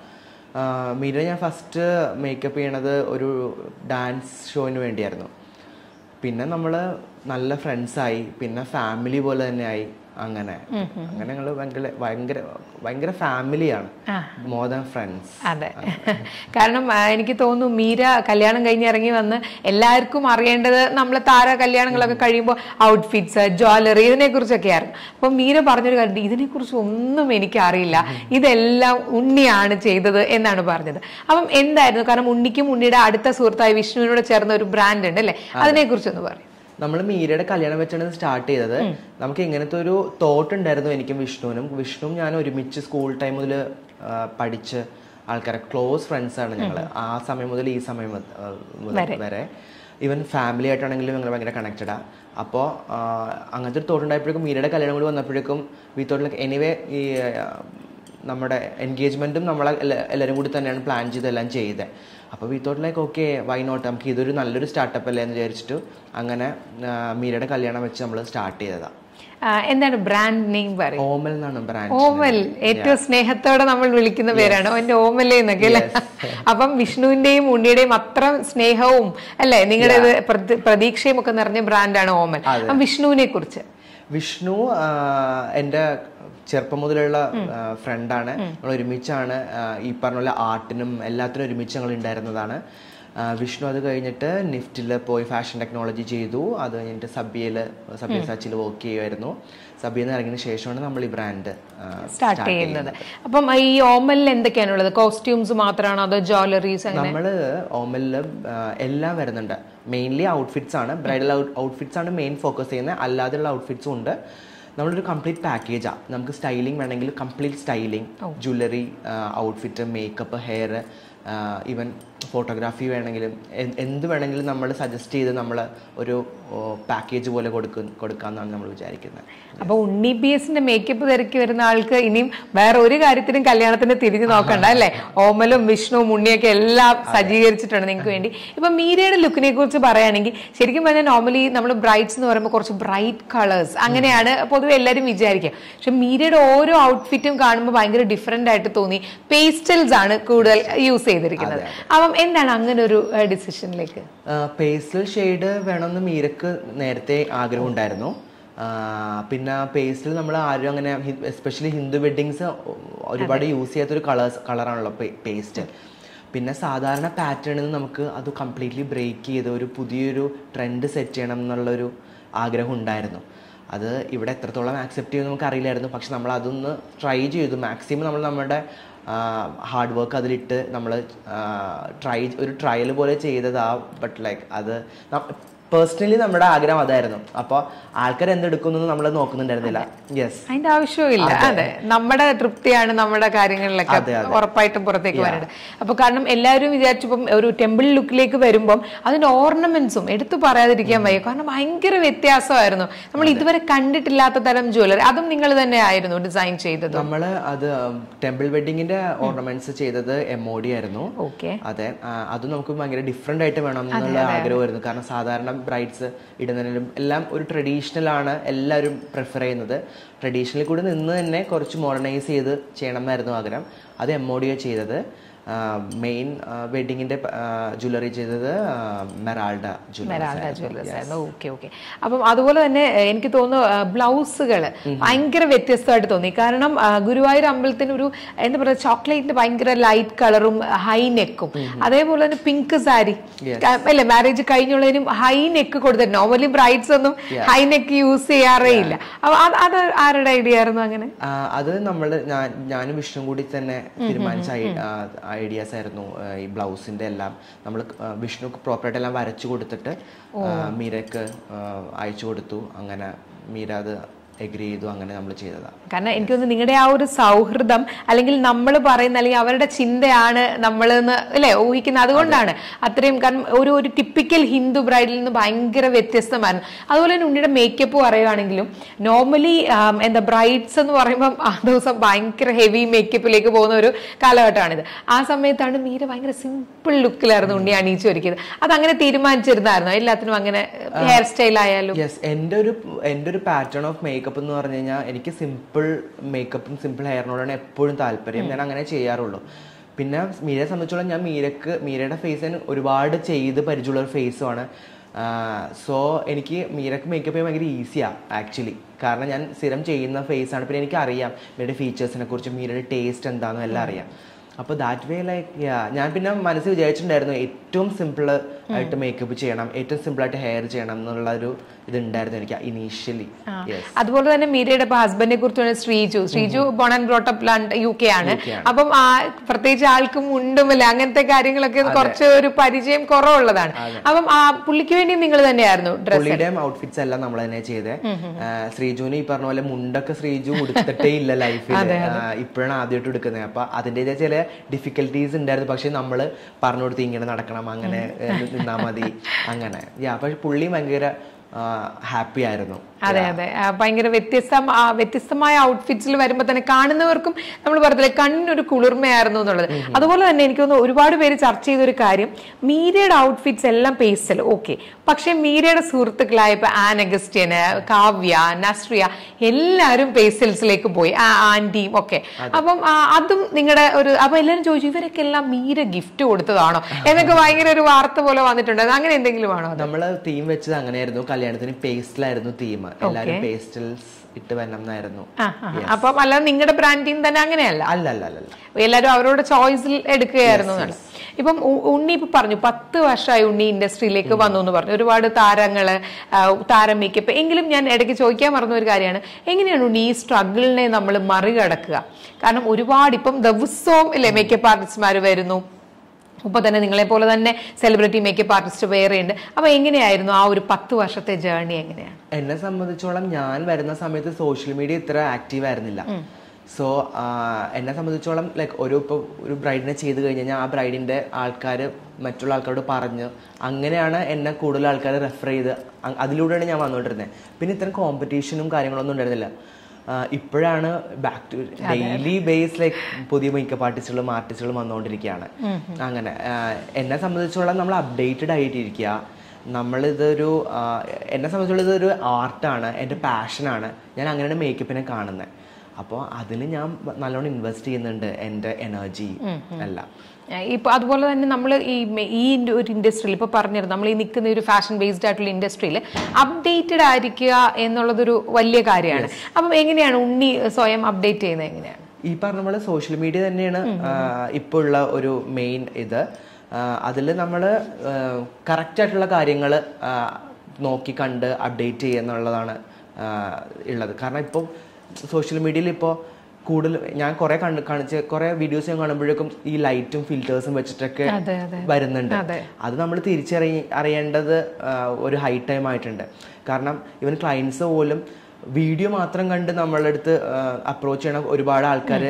മീര ഞാൻ ഫസ്റ്റ് മേക്കപ്പ് ചെയ്യണത് ഒരു ഡാൻസ് ഷോയിന് വേണ്ടിയായിരുന്നു പിന്നെ നമ്മൾ നല്ല ഫ്രണ്ട്സായി പിന്നെ ഫാമിലി പോലെ തന്നെ ആയി അങ്ങനെ അങ്ങനെ ഞങ്ങൾ ഭയങ്കര ഭയങ്കര ഭയങ്കര ഫാമിലിയാണ് മോർ ദാൻ ഫ്രണ്ട്സ് അതെ കാരണം ആ, എനിക്ക് തോന്നുന്നു മീര കല്യാണം കഴിഞ്ഞ് ഇറങ്ങി വന്ന് എല്ലാവർക്കും അറിയേണ്ടത് നമ്മൾ താര കല്യാണങ്ങളൊക്കെ കഴിയുമ്പോൾ ഔട്ട്ഫിറ്റ്സ് ജ്വല്ലറി ഇതിനെ കുറിച്ചൊക്കെയായിരുന്നു അപ്പൊ മീര പറഞ്ഞൊരു കാര്യം ഇതിനെക്കുറിച്ച് ഒന്നും എനിക്ക് അറിയില്ല ഇതെല്ലാം ഉണ്ണിയാണ് ചെയ്തത് എന്നാണ് പറഞ്ഞത് അപ്പം എന്തായിരുന്നു കാരണം ഉണ്ണിക്കും ഉണ്ണിയുടെ അടുത്ത സുഹൃത്തായ വിഷ്ണുവിനോട് ചേർന്ന ഒരു ബ്രാൻഡ് ഉണ്ട് അല്ലേ അതിനെക്കുറിച്ചൊന്ന് പറയും നമ്മൾ മീരയുടെ കല്യാണം വെച്ചാണ് സ്റ്റാർട്ട് ചെയ്തത് നമുക്ക് ഇങ്ങനത്തെ ഒരു തോട്ട് ഉണ്ടായിരുന്നു എനിക്കും വിഷ്ണുവിനും വിഷ്ണുവും ഞാൻ ഒരുമിച്ച് സ്കൂൾ ടൈം മുതൽ പഠിച്ച് ആൾക്കാരെ ക്ലോസ് ഫ്രണ്ട്സ് ആണ് ഞങ്ങൾ ആ സമയം മുതൽ ഈ സമയം മുത- ആ, മുതൽ വരെ ഈവൻ ഫാമിലി ആയിട്ടാണെങ്കിലും ഞങ്ങൾ ഭയങ്കര കണക്റ്റഡാണ് അപ്പോൾ അങ്ങനത്തെ ഒരു തോട്ട് ഉണ്ടായപ്പോഴേക്കും മീരയുടെ കല്യാണം കൂടി വന്നപ്പോഴേക്കും വി തോട്ട് ലൈക്ക് എനിവേ ഈ ആ, നമ്മുടെ എൻഗേജ്മെൻറ്റും നമ്മളെ എല്ലാ- എല്ലാവരും കൂടി തന്നെയാണ് പ്ലാൻ ചെയ്തെല്ലാം ചെയ്തത് അപ്പോൾ we thought like okay why not നമുക്ക് ഇതൊരു നല്ലൊരു സ്റ്റാർട്ടപ്പ് അല്ലേ എന്ന് വിചാരിച്ചിട്ട് അങ്ങനെ ആ, മീരയുടെ കല്യാണം വെച്ച് നമ്മൾ സ്റ്റാർട്ട് ചെയ്തതാണ് ആ, എന്താണ് ബ്രാൻഡ് നെയിം പറയും ഓമൽ എന്നാണ് ബ്രാൻഡ് ഓമൽ ഏറ്റവും സ്നേഹത്തോടെ നമ്മൾ വിളിക്കുന്ന പേരാണ് എന്റെ ഓമലേ എന്നൊക്കെ അല്ലേ അപ്പം വിഷ്ണുവിന്റെയും ഉണ്ണിയുടെയും അത്ര സ്നേഹവും അല്ലേ നിങ്ങളുടെ ഇത് പ്രതി- പ്രതീക്ഷയും ഒക്കെ നിറഞ്ഞ ബ്രാൻഡാണ് ഓമൽ അപ്പം വിഷ്ണുവിനെ കുറിച്ച് വിഷ്ണു ആ, എൻ്റെ ചെറുപ്പം മുതലുള്ള ഫ്രണ്ടാണ് നമ്മൾ ഒരുമിച്ചാണ് ആ, ഈ പറഞ്ഞ പോലെ ആർട്ടിനും എല്ലാത്തിനും ഒരുമിച്ച് ഞങ്ങൾ ഉണ്ടായിരുന്നതാണ് ആ, വിഷ്ണു അത് കഴിഞ്ഞിട്ട് നിഫ്റ്റിൽ പോയി ഫാഷൻ ടെക്നോളജി ചെയ്തു അത് കഴിഞ്ഞിട്ട് സബ്യയിൽ സബ്യ സച്ചിൽ വർക്ക് ചെയ്യുമായിരുന്നു സബ്യയിൽ നിന്ന് ഇറങ്ങിയതിന് ശേഷമാണ് നമ്മൾ ഈ ബ്രാൻഡ് സ്റ്റാർട്ട് ചെയ്യുന്നത് അപ്പം ഈ ഓമലിൽ എന്തൊക്കെയാണുള്ളത് കോസ്റ്റ്യൂംസ് മാത്രമാണോ അതോ ജ്വല്ലറീസ് അങ്ങനെ നമ്മള് ഓമലില് എല്ലാം വരുന്നുണ്ട് മെയിൻലി ഔട്ട്ഫിറ്റ്സ് ആണ് ബ്രൈഡൽ ഔട്ട്ഫിറ്റ്സ് ആണ് മെയിൻ ഫോക്കസ് ചെയ്യുന്നത് അല്ലാതെയുള്ള ഔട്ട്ഫിറ്റ്സും ഉണ്ട് നമ്മളൊരു കംപ്ലീറ്റ് പാക്കേജാണ് നമുക്ക് സ്റ്റൈലിംഗ് വേണമെങ്കിൽ complete styling jewellery outfit makeup hair even photography വേണമെങ്കിലും എ- എന്ത് വേണമെങ്കിലും നമ്മൾ സജസ്റ്റ് ചെയ്ത് നമ്മൾ ഒരു പാക്കേജ് പോലെ കൊടുക്കും കൊടുക്കാമെന്നാണ് നമ്മൾ വിചാരിക്കുന്നത് അപ്പൊ ഉണ്ണി ബി എസിന്റെ മേക്കപ്പ് തിരക്കി വരുന്ന ആൾക്ക് ഇനിയും വേറെ ഒരു കാര്യത്തിനും കല്യാണത്തിന് തിരിഞ്ഞു നോക്കണ്ട അല്ലേ ഓമലും വിഷ്ണുവും ഉണ്ണിയൊക്കെ എല്ലാം സജ്ജീകരിച്ചിട്ടുണ്ട് നിങ്ങൾക്ക് വേണ്ടി ഇപ്പൊ മീരയുടെ ലുക്കിനെ കുറിച്ച് പറയുകയാണെങ്കിൽ ശരിക്കും പറഞ്ഞാൽ നോർമലി നമ്മൾ ബ്രൈറ്റ്സ് എന്ന് പറയുമ്പോൾ കുറച്ച് ബ്രൈറ്റ് കളേഴ്സ് അങ്ങനെയാണ് പൊതുവെ എല്ലാവരും വിചാരിക്കുക പക്ഷെ മീരയുടെ ഓരോ ഔട്ട്ഫിറ്റും കാണുമ്പോൾ ഭയങ്കര ഡിഫറെന്റ് ആയിട്ട് തോന്നി പേസ്റ്റൽസ് ആണ് കൂടുതൽ യൂസ് ചെയ്തിരിക്കുന്നത് അപ്പം എന്താണ് അങ്ങനെ ഒരു ഡിസിഷനിലേക്ക് പേസ്റ്റൽ ഷെയ്ഡ് വേണമെന്ന് മീരക്ക് നേരത്തെ ആഗ്രഹം ഉണ്ടായിരുന്നു ആ, പിന്നെ പേസ്റ്റിൽ നമ്മൾ ആരും അങ്ങനെ എസ്പെഷ്യലി ഹിന്ദു വെഡ്ഡിങ്സ് ഒരുപാട് യൂസ് ചെയ്യാത്തൊരു കളേഴ്സ് കളറാണല്ലോ പേസ്റ്റ് പിന്നെ സാധാരണ പാറ്റേണിൽ നിന്ന് നമുക്ക് അത് കംപ്ലീറ്റ്ലി ബ്രേക്ക് ചെയ്ത് ഒരു പുതിയൊരു ട്രെൻഡ് സെറ്റ് ചെയ്യണം എന്നുള്ളൊരു ആഗ്രഹം ഉണ്ടായിരുന്നു അത് ഇവിടെ എത്രത്തോളം ആക്സെപ്റ്റ് ചെയ്യുമെന്ന് നമുക്ക് അറിയില്ലായിരുന്നു പക്ഷെ നമ്മൾ അതൊന്ന് ട്രൈ ചെയ്തു മാക്സിമം നമ്മൾ നമ്മുടെ ഹാർഡ് വർക്ക് അതിലിട്ട് നമ്മൾ ട്രൈ ഒരു ട്രയൽ പോലെ ചെയ്തതാ ബട്ട് ലൈക്ക് അത് പേഴ്സണലി നമ്മുടെ ആഗ്രഹം അതായിരുന്നു അപ്പോൾ ആൾക്കാർ എന്തെടുക്കുന്നു നമ്മൾ നോക്കുന്നുണ്ടായിരുന്നില്ല യെസ് അതിന്റെ ആവശ്യമില്ല അതെ നമ്മുടെ തൃപ്തിയാണ് നമ്മുടെ കാര്യങ്ങളിലൊക്കെ അതെ, അതെ. ഉറപ്പായിട്ടും പുറത്തേക്ക് വരേണ്ടത് അപ്പൊ കാരണം എല്ലാവരും വിചാരിച്ചപ്പം ഒരു ടെമ്പിൾ ലുക്കിലേക്ക് വരുമ്പം അതിന്റെ ഓർണമെന്റ്സും എടുത്തു പറയാതിരിക്കാൻ വയ്യ കാരണം ഭയങ്കര വ്യത്യാസമായിരുന്നു നമ്മൾ ഇതുവരെ കണ്ടിട്ടില്ലാത്ത തരം ജ്വല്ലറി അതും നിങ്ങൾ തന്നെ ആയിരുന്നു ഡിസൈൻ ചെയ്തത് നമ്മൾ അത് ടെമ്പിൾ വെഡിങ്ങിന്റെ ഓർണമെന്റ്സ് ചെയ്തത് എം ഒ ഡി ആയിരുന്നു ഓക്കെ അതെ ആ, അത് നമുക്ക് ഭയങ്കര ഡിഫറെന്റ് ആയിട്ട് വേണം എന്നുള്ള ആഗ്രഹമായിരുന്നു കാരണം സാധാരണ ബ്രൈഡ്സ് ഇടുന്നതിനും എല്ലാം ഒരു ട്രഡീഷണൽ ആണ് എല്ലാവരും പ്രിഫർ ചെയ്യുന്നത് ട്രഡീഷണലിൽ കൂടി നിന്ന് തന്നെ കുറച്ച് മോഡേണൈസ് ചെയ്ത് ചെയ്യണം എന്നായിരുന്നു ആഗ്രഹം അത് എം ഒ ഡിയോ ചെയ്തത് മെയിൻ വെഡിങ്ങിന്റെ ജ്വല്ലറി ചെയ്തത് മെറാൾഡ മെറാൾഡ ജ്വല്ലറി ജ്വല്ലേഴ്സ് ആയിരുന്നു ഓക്കെ ഓക്കെ അപ്പം അതുപോലെ തന്നെ ഏഹ്, എനിക്ക് തോന്നുന്നു ബ്ലൗസുകൾ ഭയങ്കര വ്യത്യസ്തമായിട്ട് തോന്നി കാരണം ആ, ഗുരുവായൂർ അമ്പലത്തിന് ഒരു എന്താ പറയുക ചോക്ലേറ്റിന്റെ ഭയങ്കര ലൈറ്റ് കളറും ഹൈ നെക്കും അതേപോലെ തന്നെ പിങ്ക് സാരി അല്ലേ മാരേജ് കഴിഞ്ഞുള്ളതിനും ഹൈ നെക്ക് കൊടുത്തിട്ട് നോർമലി ബ്രൈഡ്സ് ഒന്നും ഹൈ നെക്ക് യൂസ് ചെയ്യാറേ ഇല്ല അപ്പൊ അത് അത് ആരുടെ ഐഡിയ ആയിരുന്നു അങ്ങനെ ആ, അത് നമ്മൾ ഞാനും വിഷ്ണു കൂടി തന്നെ തീരുമാനിച്ച ഐഡിയാസ് ആയിരുന്നു ആ, ഈ ബ്ലൗസിന്റെ എല്ലാം നമ്മൾ വിഷ്ണു പ്രോപ്പറായിട്ട് എല്ലാം വരച്ചു കൊടുത്തിട്ട് ആ, മീരക്ക് ആ, അയച്ചു കൊടുത്തു അങ്ങനെ മീര അത് എഗ്രി ചെയ്തു അങ്ങനെ നമ്മൾ ചെയ്തതാണ് കാരണം എനിക്ക് തോന്നുന്നു നിങ്ങളുടെ ആ ഒരു സൗഹൃദം അല്ലെങ്കിൽ നമ്മൾ പറയുന്ന അല്ലെങ്കിൽ അവരുടെ ചിന്തയാണ് നമ്മൾ അല്ലെ ഊഹിക്കുന്നത് അതുകൊണ്ടാണ് അത്രയും കാരണം ഒരു ഒരു ടിപ്പിക്കൽ ഹിന്ദു ബ്രൈഡിൽ നിന്ന് ഭയങ്കര വ്യത്യസ്തമായിരുന്നു അതുപോലെ തന്നെ ഉണ്ണിയുടെ മേക്കപ്പ് പറയുകയാണെങ്കിലും നോർമലി എന്താ ബ്രൈഡ്സ് എന്ന് പറയുമ്പം ആ ദിവസം ഭയങ്കര ഹെവി മേക്കപ്പിലേക്ക് പോകുന്ന ഒരു കാലഘട്ടമാണിത് ആ സമയത്താണ് മീര ഭയങ്കര സിമ്പിൾ ലുക്കിലായിരുന്നു ഉണ്ണി അണിയിച്ചു ഒരുക്കിയത് അതങ്ങനെ തീരുമാനിച്ചിരുന്നായിരുന്നു എല്ലാത്തിനും അങ്ങനെ ഹെയർ സ്റ്റൈൽ ആയാലും യെസ് എൻ്റെ ഒരു എൻ്റെ ഒരു പാറ്റേൺ ഓഫ് മേക്കപ്പ് എന്ന് പറഞ്ഞു കഴിഞ്ഞാൽ എനിക്ക് സിമ്പിൾ മേക്കപ്പും സിമ്പിൾ ഹെയറിനോടാണ് എപ്പോഴും താല്പര്യം ഞാൻ അങ്ങനെ ചെയ്യാറുള്ളൂ പിന്നെ മീരയെ സംബന്ധിച്ചോളം ഞാൻ മീരക്ക് മീരയുടെ ഫേസിന് ഒരുപാട് ചെയ്ത് പരിചയമുള്ള ഒരു ഫേസുമാണ് സോ എനിക്ക് മീരക്ക് മേക്കപ്പ് ചെയ്യാൻ ഭയങ്കര ഈസിയാണ് ആക്ച്വലി കാരണം ഞാൻ സ്ഥിരം ചെയ്യുന്ന ഫേസാണ് പിന്നെ എനിക്ക് അറിയാം മീരയുടെ ഫീച്ചേഴ്സിനെ കുറിച്ച് മീരയുടെ ടേസ്റ്റ് എന്താണെന്നും എല്ലാം അറിയാം അപ്പോൾ ദാറ്റ് വേ ലൈക്ക് യാ ഞാൻ പിന്നെ മനസ്സിൽ വിചാരിച്ചിട്ടുണ്ടായിരുന്നു ഏറ്റവും സിമ്പിൾ ആയിട്ട് മേക്കപ്പ് ചെയ്യണം ഏറ്റവും സിമ്പിൾ ആയിട്ട് ഹെയർ ചെയ്യണം എന്നുള്ള ഒരു ഇത് ഉണ്ടായിരുന്നു എനിക്ക് ഇനീഷ്യലി യെസ് അതുപോലെ തന്നെ മീരയുടെ ഇപ്പൊ ഹസ്ബൻഡിനെ കുറിച്ചാണ് Sreeju Sreeju born and brought up land U K ആണ് അപ്പം ആ പ്രത്യേകിച്ച് ആൾക്കും ഉണ്ടുമല്ല അങ്ങനത്തെ കാര്യങ്ങളൊക്കെ കുറച്ച് ഒരു പരിചയം കുറവുള്ളതാണ് അപ്പം ആ പുള്ളിക്ക് വേണ്ടി നിങ്ങൾ തന്നെയായിരുന്നു ഡ്രസ് പുള്ളിയുടെയും ഔട്ട്ഫിറ്റ്സ് എല്ലാം നമ്മൾ തന്നെ ചെയ്തേ ശ്രീജുവിന് ഈ പറഞ്ഞ പോലെ മുണ്ടൊക്കെ ശ്രീജു ഉടുത്തിട്ടേ ഇല്ല ലൈഫിൽ ഇപ്പോഴാണ് ആദ്യമായിട്ട് എടുക്കുന്നത് അപ്പൊ അതിന്റെ ചില ഡിഫിക്കൽട്ടീസ് ഉണ്ടായിരുന്നു പക്ഷെ നമ്മൾ പറഞ്ഞു കൊടുത്ത് ഇങ്ങനെ നടക്കണം അങ്ങനെ നിന്നാൽ മതി അങ്ങനെ യാ പക്ഷെ പുള്ളി ഭയങ്കര ഹാപ്പി ആയിരുന്നു അതെ അതെ ആ, ഭയങ്കര വ്യത്യസ്ത ആ, വ്യത്യസ്തമായ ഔട്ട്ഫിറ്റ്സിൽ വരുമ്പോൾ തന്നെ കാണുന്നവർക്കും നമ്മൾ പറഞ്ഞില്ലേ കണ്ണിനൊരു കുളിർമയായിരുന്നു എന്നുള്ളത് അതുപോലെ തന്നെ എനിക്ക് തോന്നുന്നു ഒരുപാട് പേര് ചർച്ച ചെയ്തൊരു കാര്യം മീരയുടെ ഔട്ട്ഫിറ്റ്സ് എല്ലാം പേസ്റ്റൽ ഓക്കെ പക്ഷെ മീരയുടെ സുഹൃത്തുക്കളായ ഇപ്പൊ ആൻ അഗസ്റ്റ്യന് കാവ്യ നസ്രിയ എല്ലാവരും പേസ്റ്റൽസിലേക്ക് പോയി ആ ആന്റിയും ഒക്കെ അപ്പം ആ, അതും നിങ്ങളുടെ ഒരു അപ്പൊ എല്ലാവരും ചോദിച്ചു ഇവരൊക്കെ എല്ലാം മീര ഗിഫ്റ്റ് കൊടുത്തതാണോ എന്നൊക്കെ ഭയങ്കര ഒരു വാർത്ത പോലെ വന്നിട്ടുണ്ട് അത് അങ്ങനെ എന്തെങ്കിലും ആണോ അത് നമ്മൾ തീം വെച്ചത് അങ്ങനെയായിരുന്നു കല്യാണത്തിന് പേസ്റ്റിലായിരുന്നു തീം എല്ലാവരും പേസ്റ്റൽസ് ഇട്ട് വരണം എന്നായിരുന്നു ആ, ആ. അപ്പം അല്ലാതെ നിങ്ങളുടെ ബ്രാൻഡിൽ തന്നെ അങ്ങനെയല്ല അല്ല അല്ല അല്ല അല്ല എല്ലാവരും അവരുടെ ചോയ്സിൽ എടുക്കുകയായിരുന്നു എന്നാണ് ഇപ്പം ഉ- ഉണ്ണി ഇപ്പൊ പറഞ്ഞു പത്ത് വർഷമായി ഉണ്ണി ഇൻഡസ്ട്രിയിലേക്ക് വന്നു എന്ന് പറഞ്ഞു ഒരുപാട് താരങ്ങള് ആ, താരം മേക്കപ്പ് എങ്കിലും ഞാൻ ഇടയ്ക്ക് ചോദിക്കാൻ മറന്ന ഒരു കാര്യമാണ് എങ്ങനെയാണ് ഉണ്ണി ഈ സ്ട്രഗിളിനെ നമ്മൾ മറികടക്കുക കാരണം ഒരുപാട് ഇപ്പം ദിവസവും അല്ലേ മേക്കപ്പ് ആർട്ടിസ്റ്റ്മാർ വരുന്നു ഇപ്പൊ തന്നെ നിങ്ങളെ പോലെ തന്നെ സെലിബ്രിറ്റി മേക്കപ്പ് ആർട്ടിസ്റ്റ് വേറെ ഉണ്ട് അപ്പൊ എങ്ങനെയായിരുന്നു ആ ഒരു പത്ത് വർഷത്തെ ജേർണി എങ്ങനെയാണ് എന്നെ സംബന്ധിച്ചോളം ഞാൻ വരുന്ന സമയത്ത് സോഷ്യൽ മീഡിയ ഇത്ര ആക്റ്റീവ് ആയിരുന്നില്ല സോ എന്നെ സംബന്ധിച്ചോളം ലൈക്ക് ഒരു ഇപ്പോൾ ഒരു ബ്രൈഡിനെ ചെയ്ത് കഴിഞ്ഞ് കഴിഞ്ഞാൽ ആ ബ്രൈഡിൻ്റെ ആൾക്കാർ മറ്റുള്ള ആൾക്കാരോട് പറഞ്ഞ് അങ്ങനെയാണ് എന്നെ കൂടുതൽ ആൾക്കാർ റെഫർ ചെയ്ത് അ- അതിലൂടെയാണ് ഞാൻ വന്നുകൊണ്ടിരുന്നത് പിന്നെ ഇത്തരം കോമ്പറ്റീഷനും കാര്യങ്ങളൊന്നും ഉണ്ടായിരുന്നില്ല ആ, ഇപ്പോഴാണ് back to daily base like പുതിയ മേക്കപ്പ് ആർട്ടിസ്റ്റുകളും ആർട്ടിസ്റ്റുകളും വന്നുകൊണ്ടിരിക്കുകയാണ് അങ്ങനെ ആ, എന്നെ സംബന്ധിച്ചോളം നമ്മൾ അപ്ഡേറ്റഡ് ആയിട്ടിരിക്കുക നമ്മളിതൊരു ആ, എന്നെ സംബന്ധിച്ചോളം ഇതൊരു ആർട്ടാണ് എൻ്റെ പാഷനാണ് ഞാൻ അങ്ങനെയാണ് മേക്കപ്പിനെ കാണുന്നത് അപ്പോൾ അതിൽ ഞാൻ നല്ലോണം ഇൻവെസ്റ്റ് ചെയ്യുന്നുണ്ട് എൻ്റെ എനർജി എല്ലാം ഇപ്പൊ അതുപോലെ തന്നെ നമ്മൾ ഈ മെ- ഈ ഇൻഡ- ഒരു ഇൻഡസ്ട്രിയിൽ ഇപ്പൊ പറഞ്ഞിരുന്നു നമ്മൾ ഈ നിൽക്കുന്ന ഒരു ഫാഷൻ ബേസ്ഡ് ആയിട്ടുള്ള ഇൻഡസ്ട്രിയിൽ അപ്ഡേറ്റഡ് ആയിരിക്കുക എന്നുള്ളതൊരു വലിയ കാര്യമാണ് അപ്പം എങ്ങനെയാണ് ഉണ്ണി സ്വയം അപ്ഡേറ്റ് ചെയ്യുന്നത് എങ്ങനെയാണ് ഈ പറഞ്ഞ പോലെ സോഷ്യൽ മീഡിയ തന്നെയാണ് ഇപ്പോൾ ഉള്ള ഒരു മെയിൻ ഇത് അതിൽ നമ്മൾ കറക്റ്റ് ആയിട്ടുള്ള കാര്യങ്ങൾ നോക്കി കണ്ട് അപ്ഡേറ്റ് ചെയ്യുക എന്നുള്ളതാണ് ആ, ഉള്ളത് കാരണം ഇപ്പോൾ സോഷ്യൽ മീഡിയയിൽ ഇപ്പോൾ കൂടുതൽ ഞാൻ കുറേ കണ്ട് കാണിച്ച് കുറേ വീഡിയോസ് ഞാൻ കാണുമ്പോഴേക്കും ഈ ലൈറ്റും ഫിൽറ്റേഴ്സും വെച്ചിട്ടൊക്കെ അതെ അതെ വരുന്നുണ്ട് അതെ. അത് നമ്മൾ തിരിച്ചറിയ അറിയേണ്ടത് ആ, ഒരു ഹൈ ടൈം ആയിട്ടുണ്ട് കാരണം ഇവൻ ക്ലയൻസ് പോലും വീഡിയോ മാത്രം കണ്ട് നമ്മളെ അടുത്ത് അപ്രോച്ച് ചെയ്യണ ഒരുപാട് ആൾക്കാർ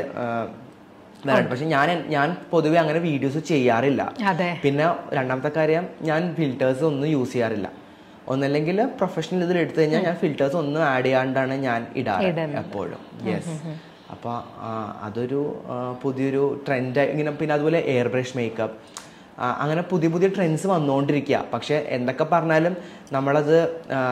വരാറുണ്ട് പക്ഷെ ഞാൻ ഞാൻ പൊതുവെ അങ്ങനെ വീഡിയോസ് ചെയ്യാറില്ല അതെ പിന്നെ രണ്ടാമത്തെ കാര്യം ഞാൻ ഫിൽറ്റേഴ്സ് ഒന്നും യൂസ് ചെയ്യാറില്ല ഒന്നല്ലെങ്കിൽ പ്രൊഫഷണൽ ഇതിൽ എടുത്തു കഴിഞ്ഞാൽ ഞാൻ ഫിൽറ്റേഴ്സ് ഒന്നും ആഡ് ചെയ്യാണ്ടാണ് ഞാൻ ഇടാറ് എപ്പോഴും യെസ് അപ്പോൾ അതൊരു ആ, പുതിയൊരു ട്രെൻഡ് ഇങ്ങനെ പിന്നെ അതുപോലെ എയർ ബ്രഷ് മേക്കപ്പ് അങ്ങനെ പുതിയ പുതിയ ട്രെൻഡ്സ് വന്നുകൊണ്ടിരിക്കുക പക്ഷെ എന്തൊക്കെ പറഞ്ഞാലും നമ്മളത് ആ,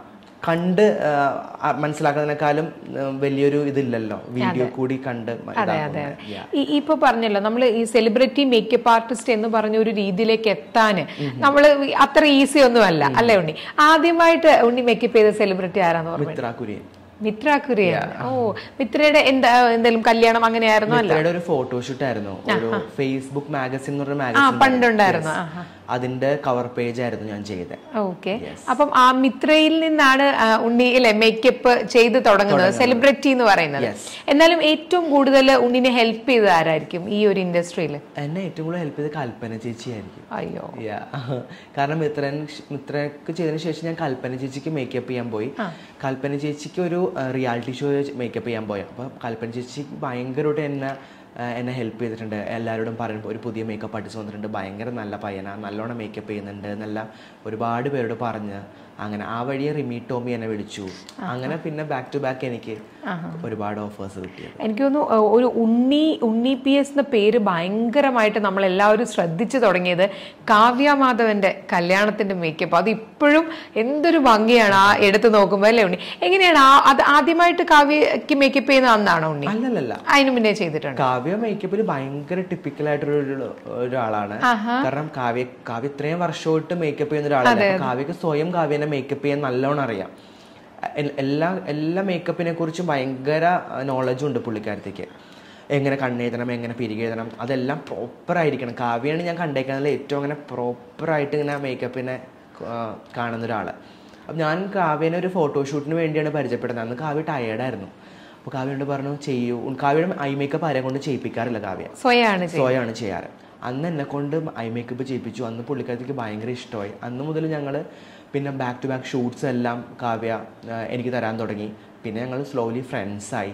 കണ്ട് ആ, ആ, മനസ്സിലാക്കുന്നതിനേക്കാളും ആ, വലിയൊരു ഇതില്ലല്ലോ വീഡിയോ കൂടി കണ്ട് ഇതാക്കുന്നത്. Yeah. ഈ ഇപ്പൊ പറഞ്ഞല്ലോ നമ്മൾ ഈ സെലിബ്രിറ്റി മേക്കപ്പ് ആർട്ടിസ്റ്റ് എന്ന് പറഞ്ഞ ഒരു രീതിയിലേക്ക് എത്താന് നമ്മൾ അത്ര ഈസി ഒന്നും അല്ല അല്ലേ ഉണ്ണി ആദ്യമായിട്ട് ഉണ്ണി മേക്കപ്പ് ചെയ്ത സെലിബ്രിറ്റി ആരാന്ന് പറഞ്ഞു മിത്ര കുര്യൻ മിത്ര കുര്യൻ ഓ മിത്രയുടെ എന്താ എന്തെങ്കിലും കല്യാണം അങ്ങനെയായിരുന്നോ അല്ല മിത്രയുടെ ഒരു ഫോട്ടോഷൂട്ട് ആയിരുന്നു ഒരു ഫേസ്ബുക്ക് മാഗസിൻ എന്ന് പറഞ്ഞ ആ മാഗസിൻ പണ്ടുണ്ടായിരുന്നു ആഹാ. അതിന്റെ കവർ പേജ് ആയിരുന്നു ഞാൻ ചെയ്തത് ഓക്കെ അപ്പം ആ മിത്രയിൽ നിന്നാണ് ആ, ഉണ്ണി അല്ലെ മേക്കപ്പ് ചെയ്ത് തുടങ്ങുന്നത് സെലിബ്രിറ്റി എന്ന് പറയുന്നത് എന്നാലും ഏറ്റവും കൂടുതൽ ഉണ്ണിനെ ഹെൽപ്പ് ചെയ്തത് ആരായിരിക്കും ഈ ഒരു ഇൻഡസ്ട്രിയിൽ എന്നെ ഏറ്റവും കൂടുതൽ ഹെൽപ്പ് ചെയ്തത് കൽപ്പന ചേച്ചിയായിരിക്കും അയ്യോ Yeah. കാരണം മിത്രൻ മിത്രക്ക് ചെയ്തതിന് ശേഷം ഞാൻ കൽപ്പന ചേച്ചിക്ക് മേക്കപ്പ് ചെയ്യാൻ പോയി കൽപ്പന ചേച്ചിക്ക് ഒരു റിയാലിറ്റി ഷോ മേക്കപ്പ് ചെയ്യാൻ പോയി അപ്പോൾ കൽപ്പന ചേച്ചി ഭയങ്കരമായിട്ട് എന്നെ ആ, എന്നെ ഹെൽപ്പ് ചെയ്തിട്ടുണ്ട് എല്ലാവരോടും പറയുമ്പോൾ ഒരു പുതിയ മേക്കപ്പ് ആർട്ടിസ്റ്റ് വന്നിട്ടുണ്ട് ഭയങ്കര നല്ല പയ്യനാ നല്ലോണം മേക്കപ്പ് ചെയ്യുന്നുണ്ട് എന്നെല്ലാം ഒരുപാട് പേരോട് പറഞ്ഞ് അങ്ങനെ ആ വഴിയെ റിമി ടോമി എന്നെ വിളിച്ചു അങ്ങനെ പിന്നെ ബാക്ക് ടു ബാക്ക് എനിക്ക് ഒരുപാട് ഓഫേഴ്സ് കിട്ടിയത് എനിക്ക് തോന്നുന്നു ഏഹ്, ഒരു ഉണ്ണി ഉണ്ണി പി എസ് എന്ന പേര് ഭയങ്കരമായിട്ട് നമ്മൾ എല്ലാവരും ശ്രദ്ധിച്ചു തുടങ്ങിയത് കാവ്യ മാധവന്റെ കല്യാണത്തിന്റെ മേക്കപ്പ് അത് ഇപ്പോഴും എന്തൊരു ഭംഗിയാണ് ആ എടുത്ത് നോക്കുമ്പോൾ അല്ലേ ഉണ്ണി എങ്ങനെയാണ് ആ അത് ആദ്യമായിട്ട് കാവ്യക്ക് മേക്കപ്പ് ചെയ്യുന്ന അന്നാണോ ഉണ്ണി അല്ലല്ല അതിനു മുന്നേ ചെയ്തിട്ടുണ്ട് കാവ്യ മേക്കപ്പിൽ ഭയങ്കര ടിപ്പിക്കൽ ആയിട്ടുള്ള ഒരു- ഒരാളാണ് കാരണം കാവ്യ കാവ്യ ഇത്രയും വർഷമായിട്ട് മേക്കപ്പ് ചെയ്യുന്ന ഒരാളാണ് അപ്പൊ കാവ്യക്ക് സ്വയം കാവ്യനെ മേക്കപ്പ് ചെയ്യാൻ നല്ലോണം അറിയാം എൽ- എല്ലാ എല്ലാ മേക്കപ്പിനെ കുറിച്ചും ഭയങ്കര നോളജും ഉണ്ട് പുള്ളിക്കാരത്തേക്ക് എങ്ങനെ കണ്ണെഴുതണം എങ്ങനെ പിരികെഴുതണം അതെല്ലാം പ്രോപ്പർ ആയിരിക്കണം കാവ്യാണ് ഞാൻ കണ്ടേക്കുന്നതിൽ ഏറ്റവും അങ്ങനെ പ്രോപ്പറായിട്ട് ഇങ്ങനെ മേക്കപ്പിനെ കാണുന്ന ഒരാള് അപ്പം ഞാൻ കാവ്യനെ ഒരു ഫോട്ടോഷൂട്ടിന് വേണ്ടിയാണ് പരിചയപ്പെടുന്നത് അന്ന് കാവ്യ ടയേർഡായിരുന്നു അപ്പോൾ കാവ്യയോട് പറഞ്ഞു ചെയ്യൂ കാവ്യയുടെ ഐ മേക്കപ്പ് ആരെ കൊണ്ട് ചെയ്യിപ്പിക്കാറില്ല കാവ്യ സ്വയാണ് സ്വയമാണ് ചെയ്യാറ് അന്ന് എന്നെ കൊണ്ട് ഐ മേക്കപ്പ് ചെയ്യിപ്പിച്ചു അന്ന് പുള്ളിക്കാരത്തേക്ക് ഭയങ്കര ഇഷ്ടമായി അന്ന് മുതൽ ഞങ്ങൾ പിന്നെ ബാക്ക് ടു ബാക്ക് ഷൂട്ട്സ് എല്ലാം കാവ്യ ആ, എനിക്ക് തരാൻ തുടങ്ങി പിന്നെ ഞങ്ങൾ സ്ലോലി ഫ്രണ്ട്സായി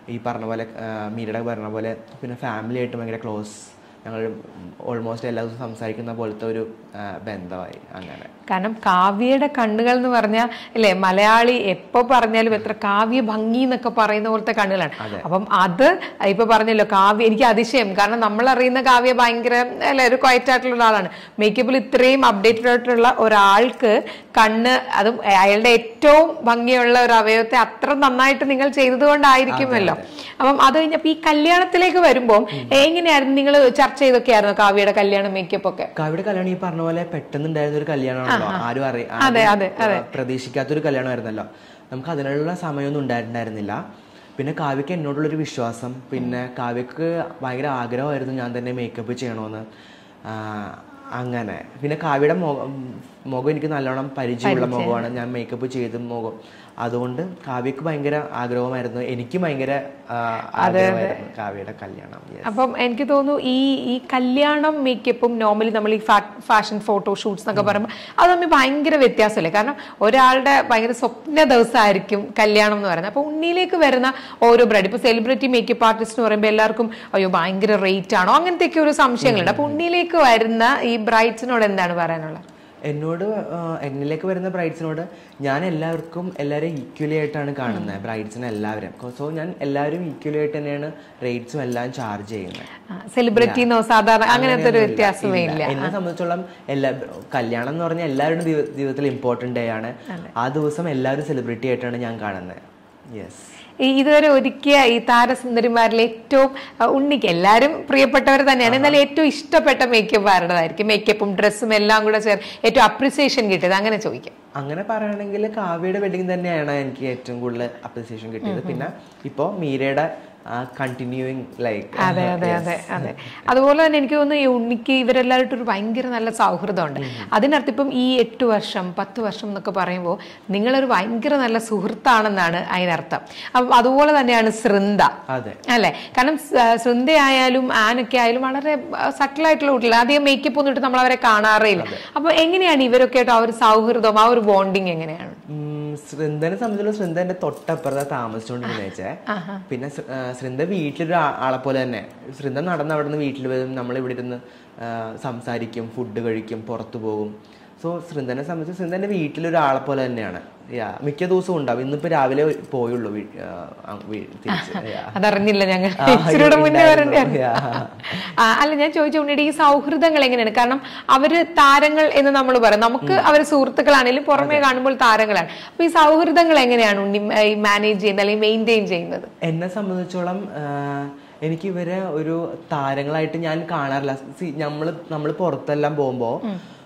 ഈ പറഞ്ഞ പോലെ ആ, മീരയുടെ പറഞ്ഞ പോലെ പിന്നെ ഫാമിലി ആയിട്ട് ഭയങ്കര ക്ലോസ് ഞങ്ങൾ ഓൾമോസ്റ്റ് എല്ലാ ദിവസവും സംസാരിക്കുന്ന പോലത്തെ ഒരു ആ, ബന്ധമായി അങ്ങനെ കാരണം കാവ്യയുടെ കണ്ണുകൾ എന്ന് പറഞ്ഞാൽ അല്ലേ മലയാളി എപ്പോ പറഞ്ഞാലും എത്ര കാവ്യ ഭംഗി എന്നൊക്കെ പറയുന്ന പോലത്തെ കണ്ണുകളാണ് അപ്പം അത് ഇപ്പൊ പറഞ്ഞല്ലോ കാവ്യ എനിക്ക് അതിശയം കാരണം നമ്മൾ അറിയുന്ന കാവ്യ ഭയങ്കര അല്ലെ ഒരു ക്വയറ്റ് ആയിട്ടുള്ള ഒരാളാണ് മേക്കപ്പിൽ ഇത്രയും അപ്ഡേറ്റഡ് ആയിട്ടുള്ള ഒരാൾക്ക് കണ്ണ് അതും അയാളുടെ ഏറ്റവും ഭംഗിയുള്ള ഒരു അവയവത്തെ അത്ര നന്നായിട്ട് നിങ്ങൾ ചെയ്തതുകൊണ്ടായിരിക്കുമല്ലോ അപ്പം അത് കഴിഞ്ഞപ്പോ ഈ കല്യാണത്തിലേക്ക് വരുമ്പോൾ എങ്ങനെയായിരുന്നു നിങ്ങൾ ചർച്ച ചെയ്തൊക്കെയായിരുന്നു കാവ്യയുടെ കല്യാണം മേക്കപ്പ് ഒക്കെ കാവ്യയുടെ കല്യാണം ഈ പറഞ്ഞ പോലെ പെട്ടെന്ന് ഉണ്ടായിരുന്ന ഒരു കല്യാണമാണല്ലോ ആരും അറിയ അതെ, അതെ, ആരും, ആ, പ്രതീക്ഷിക്കാത്തൊരു കല്യാണമായിരുന്നല്ലോ നമുക്ക് അതിനുള്ള സമയമൊന്നും ഉണ്ടായിട്ടുണ്ടായിരുന്നില്ല പിന്നെ കാവ്യക്ക് എന്നോടുള്ളൊരു വിശ്വാസം പിന്നെ കാവ്യക്ക് ഭയങ്കര ആഗ്രഹമായിരുന്നു ഞാൻ തന്നെ മേക്കപ്പ് ചെയ്യണമെന്ന് ആ, അങ്ങനെ പിന്നെ കാവ്യയുടെ മുഖം മുഖം എനിക്ക് നല്ലോണം പരിചയമുള്ള മുഖമാണ് ഞാൻ മേക്കപ്പ് ചെയ്ത മുഖം അതുകൊണ്ട് കാവ്യക്ക് ഭയങ്കര ആഗ്രഹമായിരുന്നു എനിക്ക് ഭയങ്കര ആ, ആഗ്രഹമായിരുന്നു കാവ്യയുടെ കല്യാണം Yes. അപ്പം എനിക്ക് തോന്നുന്നു ഈ ഈ കല്യാണം മേക്കപ്പും നോർമലി നമ്മൾ ഈ ഫാഷൻ ഫോട്ടോ ഷൂട്ട്സ് എന്നൊക്കെ പറയുമ്പോൾ അത് തമ്മിൽ ഭയങ്കര വ്യത്യാസമല്ലേ കാരണം ഒരാളുടെ ഭയങ്കര സ്വപ്ന ദിവസമായിരിക്കും കല്യാണം എന്ന് പറയുന്നത് അപ്പോൾ ഉണ്ണിയിലേക്ക് വരുന്ന ഓരോ ബ്രൈഡ് ഇപ്പോൾ സെലിബ്രിറ്റി മേക്കപ്പ് ആർട്ടിസ്റ്റ് എന്ന് പറയുമ്പോൾ എല്ലാവർക്കും അയ്യോ ഭയങ്കര റേറ്റ് ആണോ അങ്ങനത്തെയൊക്കെ ഒരു സംശയങ്ങളുണ്ട് അപ്പോൾ ഉണ്ണിയിലേക്ക് വരുന്ന ഈ ബ്രൈഡ്സിനോട് എന്താണ് പറയാനുള്ളത് എന്നോട് ആ, എന്നിലേക്ക് വരുന്ന ബ്രൈഡ്സിനോട് ഞാൻ എല്ലാവർക്കും എല്ലാവരെയും ഈക്വലി ആയിട്ടാണ് കാണുന്നത് ബ്രൈഡ്സിനെ എല്ലാവരും സോ ഞാൻ എല്ലാവരും ഈക്വലി ആയിട്ട് തന്നെയാണ് റേറ്റ്സും എല്ലാം ചാർജ് ചെയ്യുന്നത് സെലിബ്രിറ്റി എന്നോ സാധാരണ അങ്ങനത്തെ ഒരു വ്യത്യാസമേ ഇല്ല. ഇല്ല എന്നെ സംബന്ധിച്ചോളം എല്ലാ കല്യാണം എന്ന് പറഞ്ഞാൽ എല്ലാവരുടെ ജീവി- ജീവിതത്തിൽ ഇമ്പോർട്ടൻ്റ് ഡേ ആണ് ആ ദിവസം എല്ലാവരും സെലിബ്രിറ്റി ആയിട്ടാണ് ഞാൻ കാണുന്നത് യെസ് ഈ ഇതുവരെ ഒരുക്കിയ ഈ താരസുന്ദരിമാരിൽ ഏറ്റവും അഹ്, ഉണ്ണിക്ക് എല്ലാവരും പ്രിയപ്പെട്ടവർ തന്നെയാണ് എന്നാൽ ഏറ്റവും ഇഷ്ടപ്പെട്ട മേക്കപ്പ് ആരുടേതായിരിക്കും മേക്കപ്പും ഡ്രസ്സും എല്ലാം കൂടെ ചേർ ഏറ്റവും അപ്രിസിയേഷൻ കിട്ടിയത് അങ്ങനെ ചോദിക്കാം അങ്ങനെ പറയുകയാണെങ്കിൽ കാവ്യയുടെ വെഡിങ് തന്നെയാണ് എനിക്ക് ഏറ്റവും കൂടുതൽ അപ്രിസിയേഷൻ കിട്ടിയത് പിന്നെ ഇപ്പോൾ മീരയുടെ കണ്ടിന്യൂയിങ് ലൈക്ക് അതെ അതെ അതെ അതെ അതുപോലെ തന്നെ എനിക്ക് തോന്നുന്നു ഈ ഉണ്ണിക്ക് ഇവരെല്ലാവരും ഒരു ഭയങ്കര നല്ല സൗഹൃദമുണ്ട് അതിനർത്ഥം ഇപ്പം ഈ എട്ട് വർഷം പത്ത് വർഷം എന്നൊക്കെ പറയുമ്പോൾ നിങ്ങളൊരു ഭയങ്കര നല്ല സുഹൃത്താണെന്നാണ് അതിനർത്ഥം അപ്പം അതുപോലെ തന്നെയാണ് സൃന്ദ അതെ അല്ലെ കാരണം സ- സൃന്ദയായാലും ആനൊക്കെ ആയാലും വളരെ സട്ടിലായിട്ടുള്ള കുട്ടികൾ അധികം മേക്കപ്പ് ഒന്നും ഇട്ട് നമ്മൾ അവരെ കാണാറേ ഇല്ല അപ്പൊ എങ്ങനെയാണ് ഇവരൊക്കെ ആയിട്ട് ആ ഒരു സൗഹൃദം ആ ഒരു ബോണ്ടിങ് എങ്ങനെയാണ് ഉം, സൃന്ദനെ സംബന്ധിച്ചുള്ള സൃന്ദ എന്റെ തൊട്ടപ്പുറത്താ താമസിച്ചുകൊണ്ടിരുന്ന വെച്ചേ പിന്നെ സൃ- ആ, സൃന്ദ വീട്ടിലൊരു ആ- ആളെ പോലെ തന്നെ സൃന്ദ നടന്ന് അവിടെ നിന്ന് വീട്ടിൽ വരും നമ്മൾ ഇവിടെ ഇരുന്ന് ആ, സംസാരിക്കും ഫുഡ് കഴിക്കും പുറത്തു പോകും സോ സൃന്ദനെ സംബന്ധിച്ച് സൃന്ദ എന്റെ വീട്ടിലൊരാളെ പോലെ തന്നെയാണ് യാ മിക്ക ദിവസവും ഉണ്ടാവും ഇന്നിപ്പോ രാവിലെ പോയുള്ളൂ വീ- ആ, ആ, വീ- തിരിച്ച് Yeah. അതറിഞ്ഞില്ല ഞങ്ങൾ ആ, ഇച്ചിരിയുടെ മുന്നേ ഉണ്ടായിരുന്നു. വരണ്ടേ Yeah. ആ, അല്ല ഞാൻ ചോദിച്ച ഉണ്ണിയുടെ ഈ സൗഹൃദങ്ങൾ എങ്ങനെയാണ് കാരണം അവര് താരങ്ങൾ എന്ന് നമ്മൾ പറയും നമുക്ക് അവര് സുഹൃത്തുക്കളാണെങ്കിലും പുറമേ കാണുമ്പോൾ താരങ്ങളാണ് അപ്പൊ ഈ സൗഹൃദങ്ങൾ എങ്ങനെയാണ് ഉണ്ണി ഈ മാനേജ് ചെയ്യുന്നത് അല്ലെങ്കിൽ മെയിൻറ്റെയിൻ ചെയ്യുന്നത് എന്നെ സംബന്ധിച്ചോളം എനിക്ക് ഇവരെ ഒരു താരങ്ങളായിട്ട് ഞാൻ കാണാറില്ല നമ്മൾ നമ്മൾ പുറത്തെല്ലാം പോകുമ്പോൾ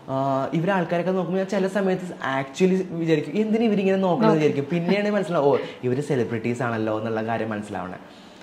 ഇവരെ ആൾക്കാരൊക്കെ നോക്കുമ്പോൾ ഞാൻ ചില സമയത്ത് ആക്ച്വലി വിചാരിക്കും എന്തിനു ഇവരിങ്ങനെ നോക്കണമെന്ന് വിചാരിക്കും പിന്നെയാണ് മനസ്സിലാവും ഓ ഇവര് സെലിബ്രിറ്റീസ് ആണല്ലോ എന്നുള്ള കാര്യം മനസ്സിലാവണേ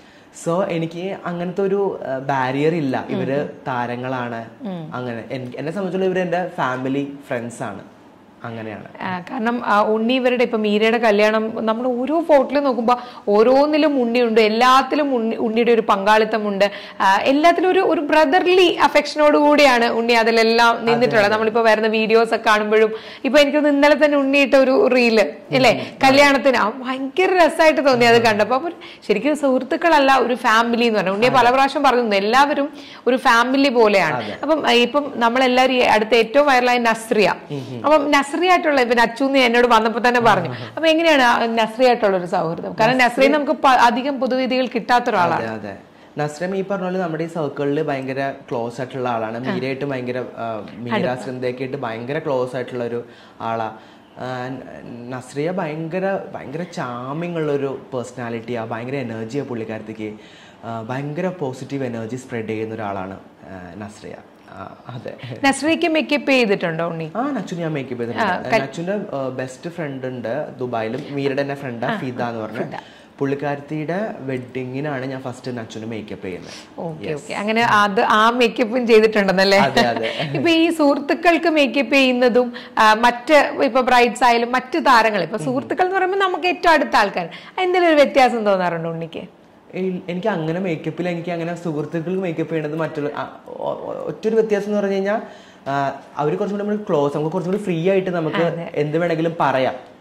സോ എനിക്ക് അങ്ങനത്തെ ഒരു ബാരിയർ ഇല്ല ഇവര് താരങ്ങളാണ് അങ്ങനെ എനിക്ക് എന്നെ സംബന്ധിച്ചോളം ഇവര് എൻ്റെ ഫാമിലി ഫ്രണ്ട്സ് ആണ് അങ്ങനെയാണ് ആ, കാരണം ആ, ഉണ്ണി ഇവരുടെ ഇപ്പൊ മീരയുടെ കല്യാണം നമ്മൾ ഓരോ ഫോട്ടോയിലും നോക്കുമ്പോൾ ഓരോന്നിലും ഉണ്ണിയുണ്ട് എല്ലാത്തിലും ഉണ്ണി ഉണ്ണിയുടെ ഒരു പങ്കാളിത്തമുണ്ട് ആ, എല്ലാത്തിലും ഒരു ഒരു ബ്രദർലി അഫെക്ഷനോട് കൂടിയാണ് ഉണ്ണി അതിലെല്ലാം നിന്നിട്ടുള്ളത് നമ്മളിപ്പോ വരുന്ന വീഡിയോസ് ഒക്കെ കാണുമ്പോഴും ഇപ്പൊ എനിക്ക് തോന്നുന്നു ഇന്നലെ തന്നെ ഉണ്ണിയിട്ട ഒരു റീല് അല്ലേ കല്യാണത്തിന് ആ, ഭയങ്കര രസമായിട്ട് തോന്നി അത് കണ്ടപ്പോ അപ്പൊ ശരിക്കും സുഹൃത്തുക്കളല്ല ഒരു ഫാമിലി എന്ന് പറഞ്ഞു ഉണ്ണിയെ പല പ്രാവശ്യം പറഞ്ഞു എല്ലാവരും ഒരു ഫാമിലി പോലെയാണ് അപ്പം ആ, ഇപ്പം നമ്മളെല്ലാവരും ഈ അടുത്ത ഏറ്റവും വൈറലായ നസ്രിയ അപ്പം നസ്രിയ ആയിട്ടുള്ള ഇപ്പൊ നച്ചൂന്ന് എന്നോട് വന്നപ്പോ തന്നെ പറഞ്ഞു അപ്പൊ എങ്ങനെയാണ് ആ നസ്രിയ ആയിട്ടുള്ള ഒരു സൗഹൃദം കാരണം നസ്രിയ നമുക്ക് പ- അധികം പൊതുവേദികൾ കിട്ടാത്ത ഒരാളാണ് അതെ അതെ നസ്രം ഈ പറഞ്ഞ പോലെ നമ്മുടെ ഈ സർക്കിളിൽ ഭയങ്കര ക്ലോസ് ആയിട്ടുള്ള ആളാണ് മീരയായിട്ട് ഭയങ്കര ആ, മീര സൃന്ദയൊക്കെ ആയിട്ട് ഭയങ്കര ക്ലോസ് ആയിട്ടുള്ള ഒരു ആളാ ആ, നസ്രിയ ഭയങ്കര ഭയങ്കര ചാമിങ് ഉള്ള ഒരു പേഴ്സണാലിറ്റിയാ ഭയങ്കര എനർജിയാണ് പുള്ളിക്കാരത്തേക്ക് ആ, ഭയങ്കര പോസിറ്റീവ് എനർജി സ്പ്രെഡ് ചെയ്യുന്ന ഒരാളാണ് ആ, നസ്രിയ ആ, അതെ നസ്രിയക്ക് മേക്കപ്പ് ചെയ്തിട്ടുണ്ടോ ഉണ്ണി ആ നച്ചു ഞാൻ മേക്കപ്പ് ചെയ്തിട്ടുണ്ട് നച്ചുന്റെ ബെസ്റ്റ് ഫ്രണ്ട് ഉണ്ട് ദുബായിലും മീരയുടെ തന്നെ ഫ്രണ്ടാ ഫിദ എന്ന് പറഞ്ഞ പുള്ളിക്കാരത്തിയുടെ വെഡിങ്ങിനാണ് ഞാൻ ഫസ്റ്റ് നച്ചുന് മേക്കപ്പ് ചെയ്യുന്നത് ഓക്കെ ഓക്കെ അങ്ങനെ അത് ആ മേക്കപ്പും ചെയ്തിട്ടുണ്ടെന്നല്ലേ അതെ അതെ ഇപ്പൊ ഈ സുഹൃത്തുക്കൾക്ക് മേക്കപ്പ് ചെയ്യുന്നതും ആ, മറ്റ് ഇപ്പൊ ബ്രൈഡ്സ് ആയാലും മറ്റ് താരങ്ങൾ ഇപ്പൊ സുഹൃത്തുക്കൾ എന്ന് പറയുമ്പോൾ നമുക്ക് ഏറ്റവും അടുത്ത ആൾക്കാർ എന്തെങ്കിലും ഒരു വ്യത്യാസം തോന്നാറുണ്ടോ ഉണ്ണിക്ക് ഏയ് എനിക്ക് അങ്ങനെ മേക്കപ്പിൽ എനിക്ക് അങ്ങനെ സുഹൃത്തുക്കൾക്ക് മേക്കപ്പ് ചെയ്യണത് മറ്റുള്ള ആ, ഒ- ഒ- ഒറ്റൊരു വ്യത്യാസം എന്ന് പറഞ്ഞു കഴിഞ്ഞാൽ അവർ കുറച്ചും കൂടി നമ്മൾ ക്ലോസ് നമുക്ക് കുറച്ചും കൂടി ഫ്രീ ആയിട്ട് നമുക്ക് എന്ത് വേണമെങ്കിലും പറയാം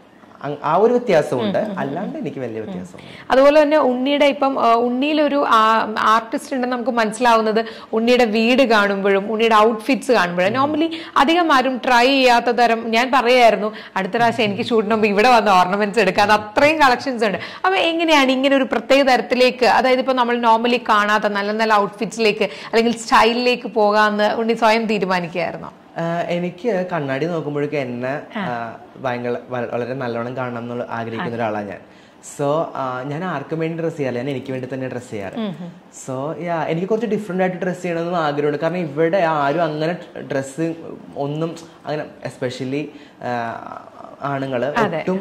അങ് ആ ഒരു വ്യത്യാസമുണ്ട് അല്ലാണ്ട് എനിക്ക് വലിയ വ്യത്യാസമുണ്ട് അതുപോലെ തന്നെ ഉണ്ണിയുടെ ഇപ്പം ആ, ഉണ്ണിയിലൊരു ആർട്ടിസ്റ്റ് ഉണ്ടെന്ന് നമുക്ക് മനസ്സിലാവുന്നത് ഉണ്ണിയുടെ വീട് കാണുമ്പോഴും ഉണ്ണിയുടെ ഔട്ട്ഫിറ്റ്സ് കാണുമ്പോഴും നോർമലി അധികം ആരും ട്രൈ ചെയ്യാത്ത തരം ഞാൻ പറയായിരുന്നു അടുത്ത പ്രാവശ്യം എനിക്ക് ഷൂട്ടിന് മുമ്പ് ഇവിടെ വന്ന് ഓർണമെന്റ്സ് എടുക്കാൻ അത് അത്രയും കളക്ഷൻസ് ഉണ്ട് അപ്പൊ എങ്ങനെയാണ് ഇങ്ങനെ ഒരു പ്രത്യേക തരത്തിലേക്ക് അതായത് ഇപ്പൊ നമ്മൾ നോർമലി കാണാത്ത നല്ല നല്ല ഔട്ട്ഫിറ്റ്സിലേക്ക് അല്ലെങ്കിൽ സ്റ്റൈലിലേക്ക് പോകാമെന്ന് ഉണ്ണി സ്വയം തീരുമാനിക്കുകയായിരുന്നു ആഹ് എനിക്ക് കണ്ണാടി നോക്കുമ്പോഴേക്കും എന്നെ ആഹ് ഭയങ്കര വ- വളരെ നല്ലോണം കാണണം എന്നുള്ള ആഗ്രഹിക്കുന്ന ഒരാളാണ് ഞാൻ സോ ഞാൻ ആർക്കും വേണ്ടി ഡ്രസ്സ് ചെയ്യാറില്ല ഞാൻ എനിക്ക് വേണ്ടി തന്നെ ഡ്രസ്സ് ചെയ്യാറ് സോ യാ എനിക്ക് കുറച്ച് ഡിഫറെൻ്റ് ആയിട്ട് ഡ്രസ്സ് ചെയ്യണമെന്ന് ആഗ്രഹമുണ്ട് കാരണം ഇവിടെ ആരും അങ്ങനെ ഡ്രസ്സ് ഒന്നും അങ്ങനെ എസ്പെഷ്യലി ആണുങ്ങൾ ഒട്ടും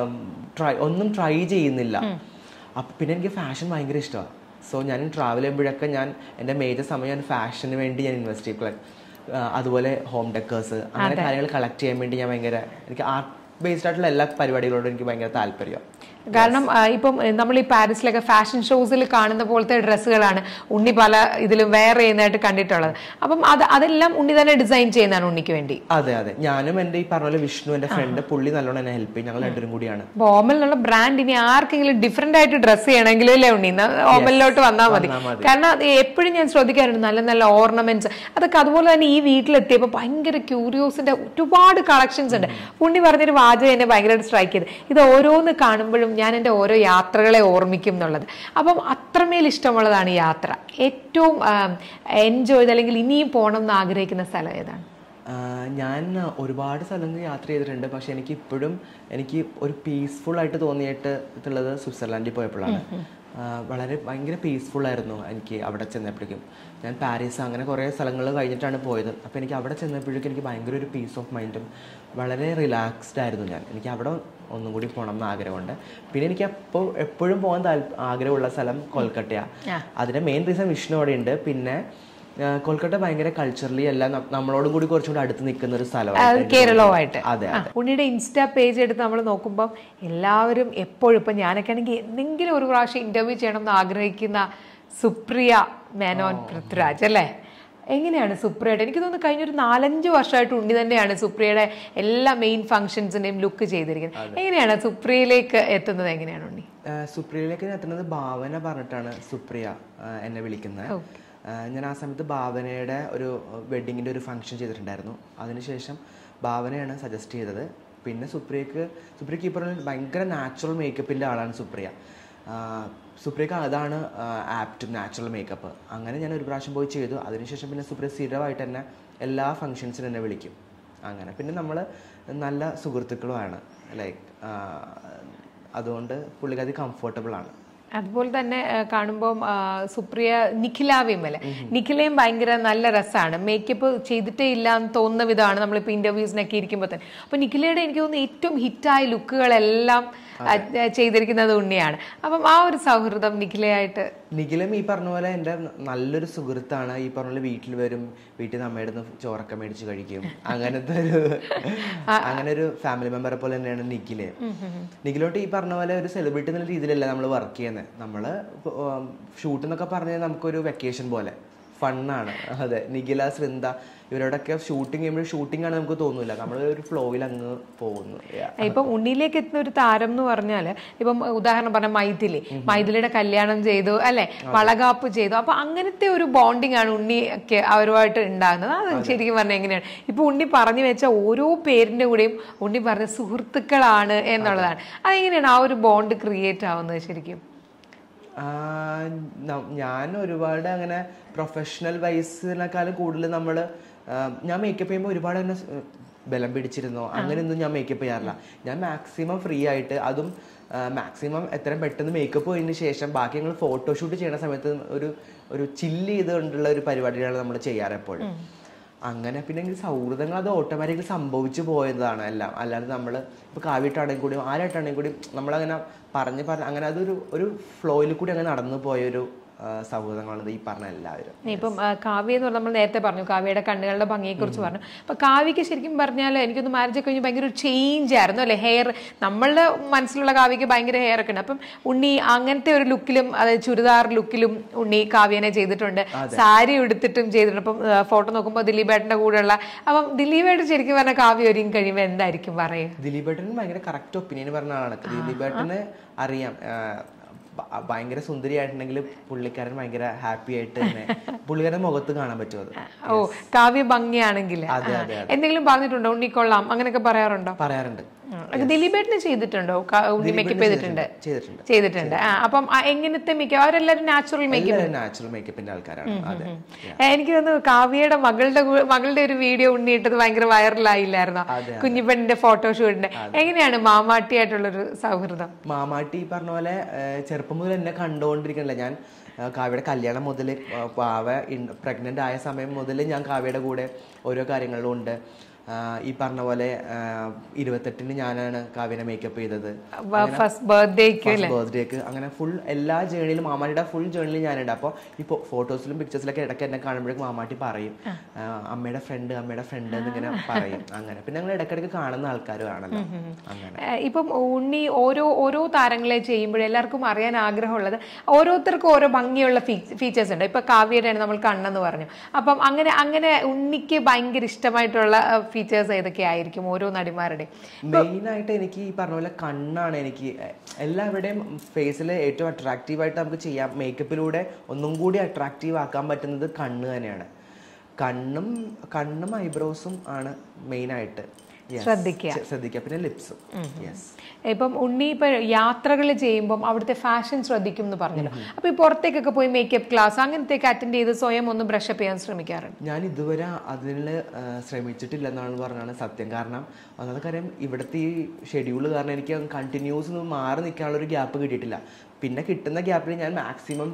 ട്രൈ ഒന്നും ട്രൈ ചെയ്യുന്നില്ല അപ്പൊ പിന്നെ എനിക്ക് ഫാഷൻ ഭയങ്കര ഇഷ്ടമാണ് സോ ഞാൻ ട്രാവൽ ചെയ്യുമ്പോഴൊക്കെ ഞാൻ എൻ്റെ മേജർ സമയം ഞാൻ ഫാഷന് വേണ്ടി ഞാൻ ഇൻവെസ്റ്റ് ചെയ്യും ആ, അതുപോലെ ഹോം ഡെക്കേഴ്സ് അങ്ങനെ കാര്യങ്ങൾ കളക്ട് ചെയ്യാൻ വേണ്ടി ഞാൻ ഭയങ്കര എനിക്ക് ആർട്ട് ബേസ്ഡ് ആയിട്ടുള്ള എല്ലാ പരിപാടികളോടും എനിക്ക് ഭയങ്കര താല്പര്യം കാരണം ആ, ഇപ്പം എ, നമ്മൾ ഈ പാരീസിലൊക്കെ ഫാഷൻ ഷോസിൽ കാണുന്ന പോലത്തെ ഡ്രസ്സുകളാണ് ഉണ്ണി പല ഇതിലും വെയർ ചെയ്യുന്നതായിട്ട് കണ്ടിട്ടുള്ളത് അപ്പം അത് അതെല്ലാം ഉണ്ണി തന്നെ ഡിസൈൻ ചെയ്യുന്നതാണ് ഉണ്ണിക്ക് വേണ്ടി അതെ അതെ ഞാനും എൻ്റെ ഈ പറഞ്ഞ പോലെ വിഷ്ണു എൻ്റെ ഫ്രണ്ട് പുള്ളി നല്ലോണം എന്നെ ഹെൽപ്പ് ചെയ്യും ഞങ്ങൾ രണ്ടുപേരും കൂടിയാണ് അപ്പൊ ഓമൽ എന്നുള്ള ബ്രാൻഡ് ഇനി ആർക്കെങ്കിലും ഡിഫറെന്റ് ആയിട്ട് ഡ്രസ്സ് ചെയ്യണമെങ്കിലും അല്ലേ ഉണ്ണി എന്നാ ഓമലിലോട്ട് വന്നാൽ മതി കാരണം അത് എപ്പോഴും ഞാൻ ശ്രദ്ധിക്കാറുണ്ട് നല്ല നല്ല ഓർണമെന്റ്സ് അതൊക്കെ അതുപോലെ തന്നെ ഈ വീട്ടിലെത്തിയപ്പോൾ ഭയങ്കര ക്യൂരിയോസിന്റെ ഒരുപാട് കളക്ഷൻസ് ഉണ്ട് ഉണ്ണി പറഞ്ഞൊരു വാചകം എന്നെ ഭയങ്കരമായിട്ട് സ്ട്രൈക്ക് ചെയ്ത് ഇത് ഓരോന്ന് കാണുമ്പോഴും ഞാൻ എൻ്റെ ഓരോ യാത്രകളെ ഓർമ്മിക്കും എന്നുള്ളത് അപ്പം അത്രമേൽ ഇഷ്ടമുള്ളതാണ് ഈ യാത്ര ഏറ്റവും എൻജോയ് ചെയ്ത് അല്ലെങ്കിൽ ഇനിയും പോകണം എന്ന് ആഗ്രഹിക്കുന്ന സ്ഥലം ഏതാണ് ആ, ഞാൻ ഒരുപാട് സ്ഥലങ്ങൾ യാത്ര ചെയ്തിട്ടുണ്ട് പക്ഷെ എനിക്ക് ഇപ്പോഴും എനിക്ക് ഒരു പീസ്ഫുൾ ആയിട്ട് തോന്നിയിട്ട് ഉള്ളത് സ്വിറ്റ്സർലാൻഡിൽ പോയപ്പോഴാണ് ആ, വളരെ ഭയങ്കര പീസ്ഫുൾ ആയിരുന്നു എനിക്ക് അവിടെ ചെന്നപ്പോഴേക്കും ഞാൻ പാരീസ് അങ്ങനെ കുറേ സ്ഥലങ്ങൾ കഴിഞ്ഞിട്ടാണ് പോയത് അപ്പോൾ എനിക്ക് അവിടെ ചെന്നപ്പോഴേക്കും എനിക്ക് ഭയങ്കര ഒരു പീസ് ഓഫ് മൈൻഡും വളരെ റിലാക്സ്ഡ് ആയിരുന്നു ഞാൻ എനിക്ക് അവിടെ ഒന്നും കൂടി പോകണം എന്ന് ആഗ്രഹമുണ്ട് പിന്നെ എനിക്ക് അപ്പോൾ എപ്പോഴും പോകാൻ താല്പ ആഗ്രഹമുള്ള സ്ഥലം കൊൽക്കട്ടയാണ് അതിൻ്റെ മെയിൻ റീസൺ വിഷ്ണു അവിടെ ഉണ്ട് പിന്നെ ആ, കൊൽക്കത്ത ഭയങ്കര കൾച്ചറലി എല്ലാം നം- നമ്മളോടും കൂടി കുറച്ചുകൂടി അടുത്ത് നിൽക്കുന്ന ഒരു സ്ഥലമാണ് എനിക്ക് കേരളവുമായിട്ട് അതെ ആ, ഉണ്ണിയുടെ ഇൻസ്റ്റാ പേജ് എടുത്ത് നമ്മൾ നോക്കുമ്പോൾ എല്ലാവരും എപ്പോഴും ഇപ്പം ഞാനൊക്കെ ആണെങ്കിൽ എന്തെങ്കിലും ഒരു പ്രാവശ്യം ഇന്റർവ്യൂ ചെയ്യണം എന്ന് ആഗ്രഹിക്കുന്ന സുപ്രിയ മേനോൻ പൃഥ്വിരാജ് അല്ലേ എങ്ങനെയാണ് സുപ്രിയയുടെ എനിക്ക് തോന്നുന്നു കഴിഞ്ഞ ഒരു നാലഞ്ച് വർഷമായിട്ട് ഉണ്ണി തന്നെയാണ് സുപ്രിയയുടെ എല്ലാ മെയിൻ ഫംഗ്ഷൻസിന്റെയും ലുക്ക് ചെയ്തിരിക്കുന്നത് എങ്ങനെയാണ് സുപ്രിയയിലേക്ക് എത്തുന്നത് എങ്ങനെയാണ് ഉണ്ണി ആ, സുപ്രിയയിലേക്ക് ഞാൻ എത്തുന്നത് ഭാവന പറഞ്ഞിട്ടാണ് സുപ്രിയ ആ, എന്നെ വിളിക്കുന്നത് ആ, ഞാൻ ആ സമയത്ത് ഭാവനയുടെ ഒരു വെഡിങ്ങിൻ്റെ ഒരു ഫംഗ്ഷൻ ചെയ്തിട്ടുണ്ടായിരുന്നു അതിനുശേഷം ഭാവനയാണ് സജസ്റ്റ് ചെയ്തത് പിന്നെ സുപ്രിയക്ക് സുപ്രിയക്ക് ഈ പറഞ്ഞ ഭയങ്കര നാച്ചുറൽ മേക്കപ്പിൻ്റെ ആളാണ് സുപ്രിയ ആ, സുപ്രിയക്ക് അതാണ് ആപ്റ്റ് നാച്ചുറൽ മേക്കപ്പ് അങ്ങനെ ഞാൻ ഒരു പ്രാവശ്യം പോയി ചെയ്തു അതിനുശേഷം പിന്നെ സുപ്രിയ സ്ഥിരമായിട്ട് തന്നെ എല്ലാ ഫങ്ഷൻസിനും എന്നെ വിളിക്കും അങ്ങനെ പിന്നെ നമ്മൾ നല്ല സുഹൃത്തുക്കളുമാണ് ലൈക്ക് അതുകൊണ്ട് പുള്ളിക്കാരി കംഫർട്ടബിൾ ആണ് അതുപോലെ തന്നെ കാണുമ്പോൾ സുപ്രിയ നിഖില വിമല നിഖിലയും ഭയങ്കര നല്ല രസമാണ് മേക്കപ്പ് ചെയ്തിട്ടേ ഇല്ല എന്ന് തോന്നുന്ന വിധമാണ് നമ്മളിപ്പോൾ ഇന്റർവ്യൂസിനൊക്കെ ഇരിക്കുമ്പോൾ തന്നെ അപ്പൊ നിഖിലയുടെ എനിക്ക് തോന്നുന്നു ഏറ്റവും ഹിറ്റായ ലുക്കുകളെല്ലാം ആ, ചെയ്തിരിക്കുന്നത് ഉണ്ണിയാണ് അപ്പം ആ ഒരു സൗഹൃദം നിഖിലയായിട്ട് നിഖിലും ഈ പറഞ്ഞ പോലെ എൻ്റെ നല്ലൊരു സുഹൃത്താണ് ഈ പറഞ്ഞ പോലെ വീട്ടിൽ വരും വീട്ടിൽ നിന്ന് അമ്മയുടെ നിന്ന് ചോറൊക്കെ മേടിച്ച് കഴിക്കും അങ്ങനത്തെ ഒരു അങ്ങനെ ഒരു ഫാമിലി മെമ്പറെ പോലെ തന്നെയാണ് നിഖില് നിഖിലോട്ട് ഈ പറഞ്ഞ പോലെ ഒരു സെലിബ്രിറ്റി എന്നുള്ള രീതിയിലല്ല നമ്മൾ വർക്ക് ചെയ്യുന്നത് നമ്മൾ ഷൂട്ട് എന്നൊക്കെ പറഞ്ഞാൽ നമുക്കൊരു വെക്കേഷൻ പോലെ ഫണ്ണാണ് അതെ നിഖില സൃന്ദ ഇവരോടൊക്കെ ഷൂട്ടിങ് ചെയ്യുമ്പോൾ ഷൂട്ടിംഗ് ആണ് നമുക്ക് തോന്നില്ല നമ്മൾ ഒരു ഫ്ലോയിൽ അങ്ങ് പോകുന്നു Yeah. ഇപ്പം ഉണ്ണിയിലേക്ക് എത്തുന്ന ഒരു താരം എന്ന് പറഞ്ഞാൽ ഇപ്പം ഉദാഹരണം പറഞ്ഞ മൈഥിലി മൈഥിലിയുടെ കല്യാണം ചെയ്തു അല്ലെ വളകാപ്പ് ചെയ്തു അപ്പൊ അങ്ങനത്തെ ഒരു ബോണ്ടിങ് ആണ് ഉണ്ണി ഒക്കെ അവരുമായിട്ട് ഉണ്ടാകുന്നത് അത് ശരിക്കും പറഞ്ഞാൽ എങ്ങനെയാണ് ഇപ്പൊ ഉണ്ണി പറഞ്ഞു വെച്ച ഓരോ പേരിന്റെ കൂടെയും ഉണ്ണി പറഞ്ഞ സുഹൃത്തുക്കളാണ് എന്നുള്ളതാണ് അതെങ്ങനെയാണ് ആ ഒരു ബോണ്ട് ക്രിയേറ്റ് ആവുന്നത് ശരിക്കും ആ, ന- ഞാൻ ഒരുപാട് അങ്ങനെ പ്രൊഫഷണൽ വൈസിനേക്കാളും കൂടുതൽ നമ്മൾ ഞാൻ മേക്കപ്പ് ചെയ്യുമ്പോൾ ഒരുപാട് തന്നെ സ്- ബലം പിടിച്ചിരുന്നോ അങ്ങനെയൊന്നും ഞാൻ മേക്കപ്പ് ചെയ്യാറില്ല ഞാൻ മാക്സിമം ഫ്രീ ആയിട്ട് അതും മാക്സിമം എത്രയും പെട്ടെന്ന് മേക്കപ്പ് കഴിഞ്ഞതിന് ശേഷം ബാക്കി ഞങ്ങൾ ഫോട്ടോഷൂട്ട് ചെയ്യുന്ന സമയത്ത് ഒരു ഒരു ചില്ല് ചെയ്തുകൊണ്ടുള്ള ഒരു പരിപാടിയാണ് നമ്മൾ ചെയ്യാറ് എപ്പോഴും അങ്ങനെ പിന്നെ ഈ സൗഹൃദങ്ങൾ അത് ഓട്ടോമാറ്റിക്കലി സംഭവിച്ചു പോയതാണ് എല്ലാം അല്ലാതെ നമ്മൾ ഇപ്പോൾ കാവ്യട്ടാണെങ്കിൽ കൂടി ആരായിട്ടാണെങ്കിൽ കൂടി നമ്മളങ്ങനെ പറഞ്ഞ് പറഞ്ഞ് അങ്ങനെ അതൊരു ഒരു ഫ്ലോയിൽ കൂടി അങ്ങനെ നടന്നു പോയൊരു ആ, സൗഹൃദങ്ങളുണ്ട് ഈ പറഞ്ഞ എല്ലാവരും ഇപ്പം ആ, കാവ്യ എന്ന് പറഞ്ഞാൽ നമ്മൾ നേരത്തെ പറഞ്ഞു കാവ്യയുടെ കണ്ണുകളുടെ ഭംഗിയെ കുറിച്ച് പറഞ്ഞു അപ്പൊ കാവ്യക്ക് ശരിക്കും പറഞ്ഞാൽ എനിക്കൊന്ന് മാരേജ് ഒക്കെ കഴിഞ്ഞ് ഭയങ്കര ഒരു ചേഞ്ച് ആയിരുന്നു അല്ലെ ഹെയർ നമ്മളുടെ മനസ്സിലുള്ള കാവ്യക്ക് ഭയങ്കര ഹെയർ ഒക്കെ ഉണ്ട് അപ്പം ഉണ്ണി അങ്ങനത്തെ ഒരു ലുക്കിലും അതായത് ചുരിദാർ ലുക്കിലും ഉണ്ണി കാവ്യനെ ചെയ്തിട്ടുണ്ട് സാരി ഉടുത്തിട്ടും ചെയ്തിട്ടുണ്ട് അപ്പം ഫോട്ടോ നോക്കുമ്പോൾ ദിലീപേട്ടന്റെ കൂടെയുള്ള അപ്പം ദിലീപേട്ടൻ ശരിക്കും പറഞ്ഞ കാവ്യ ഒരുങ്ങി കഴിയുമ്പോൾ എന്തായിരിക്കും പറയുക ദിലീപേട്ടന് ഭയങ്കര കറക്റ്റ് ഒപ്പീനിയൻ പറഞ്ഞ ആളാണ് ദിലീപേട്ടന് അറിയാം ആ, ഭ- ഭയങ്കര സുന്ദരിയായിട്ടുണ്ടെങ്കിൽ പുള്ളിക്കാരൻ ഭയങ്കര ഹാപ്പി ആയിട്ട് തന്നെ പുള്ളിക്കാരൻ മുഖത്ത് കാണാൻ പറ്റും അത് ഓ കാവ്യ ഭംഗിയാണെങ്കിൽ അതെ, അതെ, എന്തെങ്കിലും പറഞ്ഞിട്ടുണ്ടോ ഉണ്ണി കൊള്ളാം അങ്ങനെയൊക്കെ പറയാറുണ്ടോ പറയാറുണ്ട് ഉം. ദിലീപേട്ടന് ചെയ്തിട്ടുണ്ടോ ക- ഉണ്ണി മേക്കപ്പ് ചെയ്തിട്ടുണ്ട് ചെയ്തിട്ടുണ്ട് ചെയ്തിട്ടുണ്ട് ആ അപ്പം ആ എങ്ങനത്തെ മേക്കപ്പ് അവരെല്ലാരും നാച്ചുറൽ മേക്കപ്പ് എല്ലാവരും നാച്ചുറൽ മേക്കപ്പിന്റെ ആൾക്കാരാണ് അതെ എനിക്ക് തോന്നുന്നു കാവ്യയുടെ മകളുടെ കൂ- മകളുടെ ഒരു വീഡിയോ ഉണ്ണിയിട്ടത് ഭയങ്കര വൈറലായില്ലായിരുന്നോ കുഞ്ഞിപ്പെണ്ണിന്റെ ഫോട്ടോഷൂട്ടിന്റെ എങ്ങനെയാണ് മാമാട്ടിയായിട്ടുള്ളൊരു സൗഹൃദം മാമാട്ടി ഈ പറഞ്ഞ പോലെ ആ, ചെറുപ്പം മുതൽ എന്നെ കണ്ടുകൊണ്ടിരിക്കണില്ല ഞാൻ ആ, കാവ്യയുടെ കല്യാണം മുതൽ പാവ പ്രഗ്നന്റ് ആയ സമയം മുതൽ ഞാൻ കാവ്യയുടെ കൂടെ ഓരോ കാര്യങ്ങളിലും ഉണ്ട് ആ, ഈ പറഞ്ഞ പോലെ ആ, ഇരുപത്തെട്ടിന് ഞാനാണ് കാവ്യനെ മേക്കപ്പ് ചെയ്തത് ഫസ്റ്റ് ബർത്ത്ഡേക്ക് ബർത്ത്ഡേക്ക് അങ്ങനെ ഫുൾ എല്ലാ ജേണിയിലും മാമാട്ടിയുടെ ഫുൾ ജേണിയിലും ഞാനുണ്ട് അപ്പോൾ ഇപ്പോൾ ഫോട്ടോസിലും പിക്ചേഴ്സിലൊക്കെ ഇടയ്ക്ക് എന്നെ കാണുമ്പോഴേക്കും മാമാട്ടി പറയും ആ, അമ്മയുടെ ഫ്രണ്ട് അമ്മയുടെ ഫ്രണ്ട് എന്നിങ്ങനെ പറയും അങ്ങനെ പിന്നെ ഞങ്ങൾ ഇടയ്ക്കിടയ്ക്ക് കാണുന്ന ആൾക്കാരുമാണല്ലോ അങ്ങനെ ഏഹ് ഇപ്പം ഉണ്ണി ഓരോ ഓരോ താരങ്ങളെ ചെയ്യുമ്പോഴും എല്ലാവർക്കും അറിയാൻ ആഗ്രഹമുള്ളത് ഓരോരുത്തർക്കും ഓരോ ഭംഗിയുള്ള ഫീച്ചേഴ്സ് ഉണ്ട് ഇപ്പൊ കാവ്യയുടെ നമ്മൾ കണ്ണെന്ന് പറഞ്ഞു അപ്പം അങ്ങനെ അങ്ങനെ ഉണ്ണിക്ക് ഭയങ്കര ഇഷ്ടമായിട്ടുള്ള ഫീച്ചേഴ്സ് ഏതൊക്കെ ആയിരിക്കും ഓരോ നടിമാരുടെയും മെയിൻ ആയിട്ട് എനിക്ക് ഈ പറഞ്ഞ പോലെ കണ്ണാണ് എനിക്ക് എല്ലാവരുടെയും ഫേസിൽ ഏറ്റവും അട്രാക്റ്റീവ് ആയിട്ട് നമുക്ക് ചെയ്യാം മേക്കപ്പിലൂടെ ഒന്നും കൂടി അട്രാക്റ്റീവ് ആക്കാൻ പറ്റുന്നത് കണ്ണ് തന്നെയാണ് കണ്ണും കണ്ണും ഐബ്രോസും ആണ് മെയിൻ ആയിട്ട് Yes. ശ്രദ്ധിക്കുക. ശ്രദ്ധിക്കുക പിന്നെ ലിപ്സും യെസ് ഇപ്പം ഉണ്ണി ഇപ്പൊ യാത്രകൾ ചെയ്യുമ്പം അവിടുത്തെ ഫാഷൻ ശ്രദ്ധിക്കും എന്ന് പറഞ്ഞല്ലോ അപ്പൊ ഈ പുറത്തേക്കൊക്കെ പോയി മേക്കപ്പ് ക്ലാസ് അങ്ങനത്തെയൊക്കെ അറ്റൻഡ് ചെയ്ത് സ്വയം ഒന്ന് ബ്രഷപ്പ് ചെയ്യാൻ ശ്രമിക്കാറുണ്ട് ഞാൻ ഇതുവരെ അതിൽ ശ്രമിച്ചിട്ടില്ല എന്നാണ് പറഞ്ഞാണ് സത്യം കാരണം ഒന്നാമത്തെ കാര്യം ഇവിടുത്തെ ഈ ഷെഡ്യൂൾ കാരണം എനിക്ക് കണ്ടിന്യൂസ് മാറി നിൽക്കാനുള്ള ഒരു ഗ്യാപ്പ് കിട്ടിയിട്ടില്ല പിന്നെ കിട്ടുന്ന ഗ്യാപ്പിൽ ഞാൻ മാക്സിമം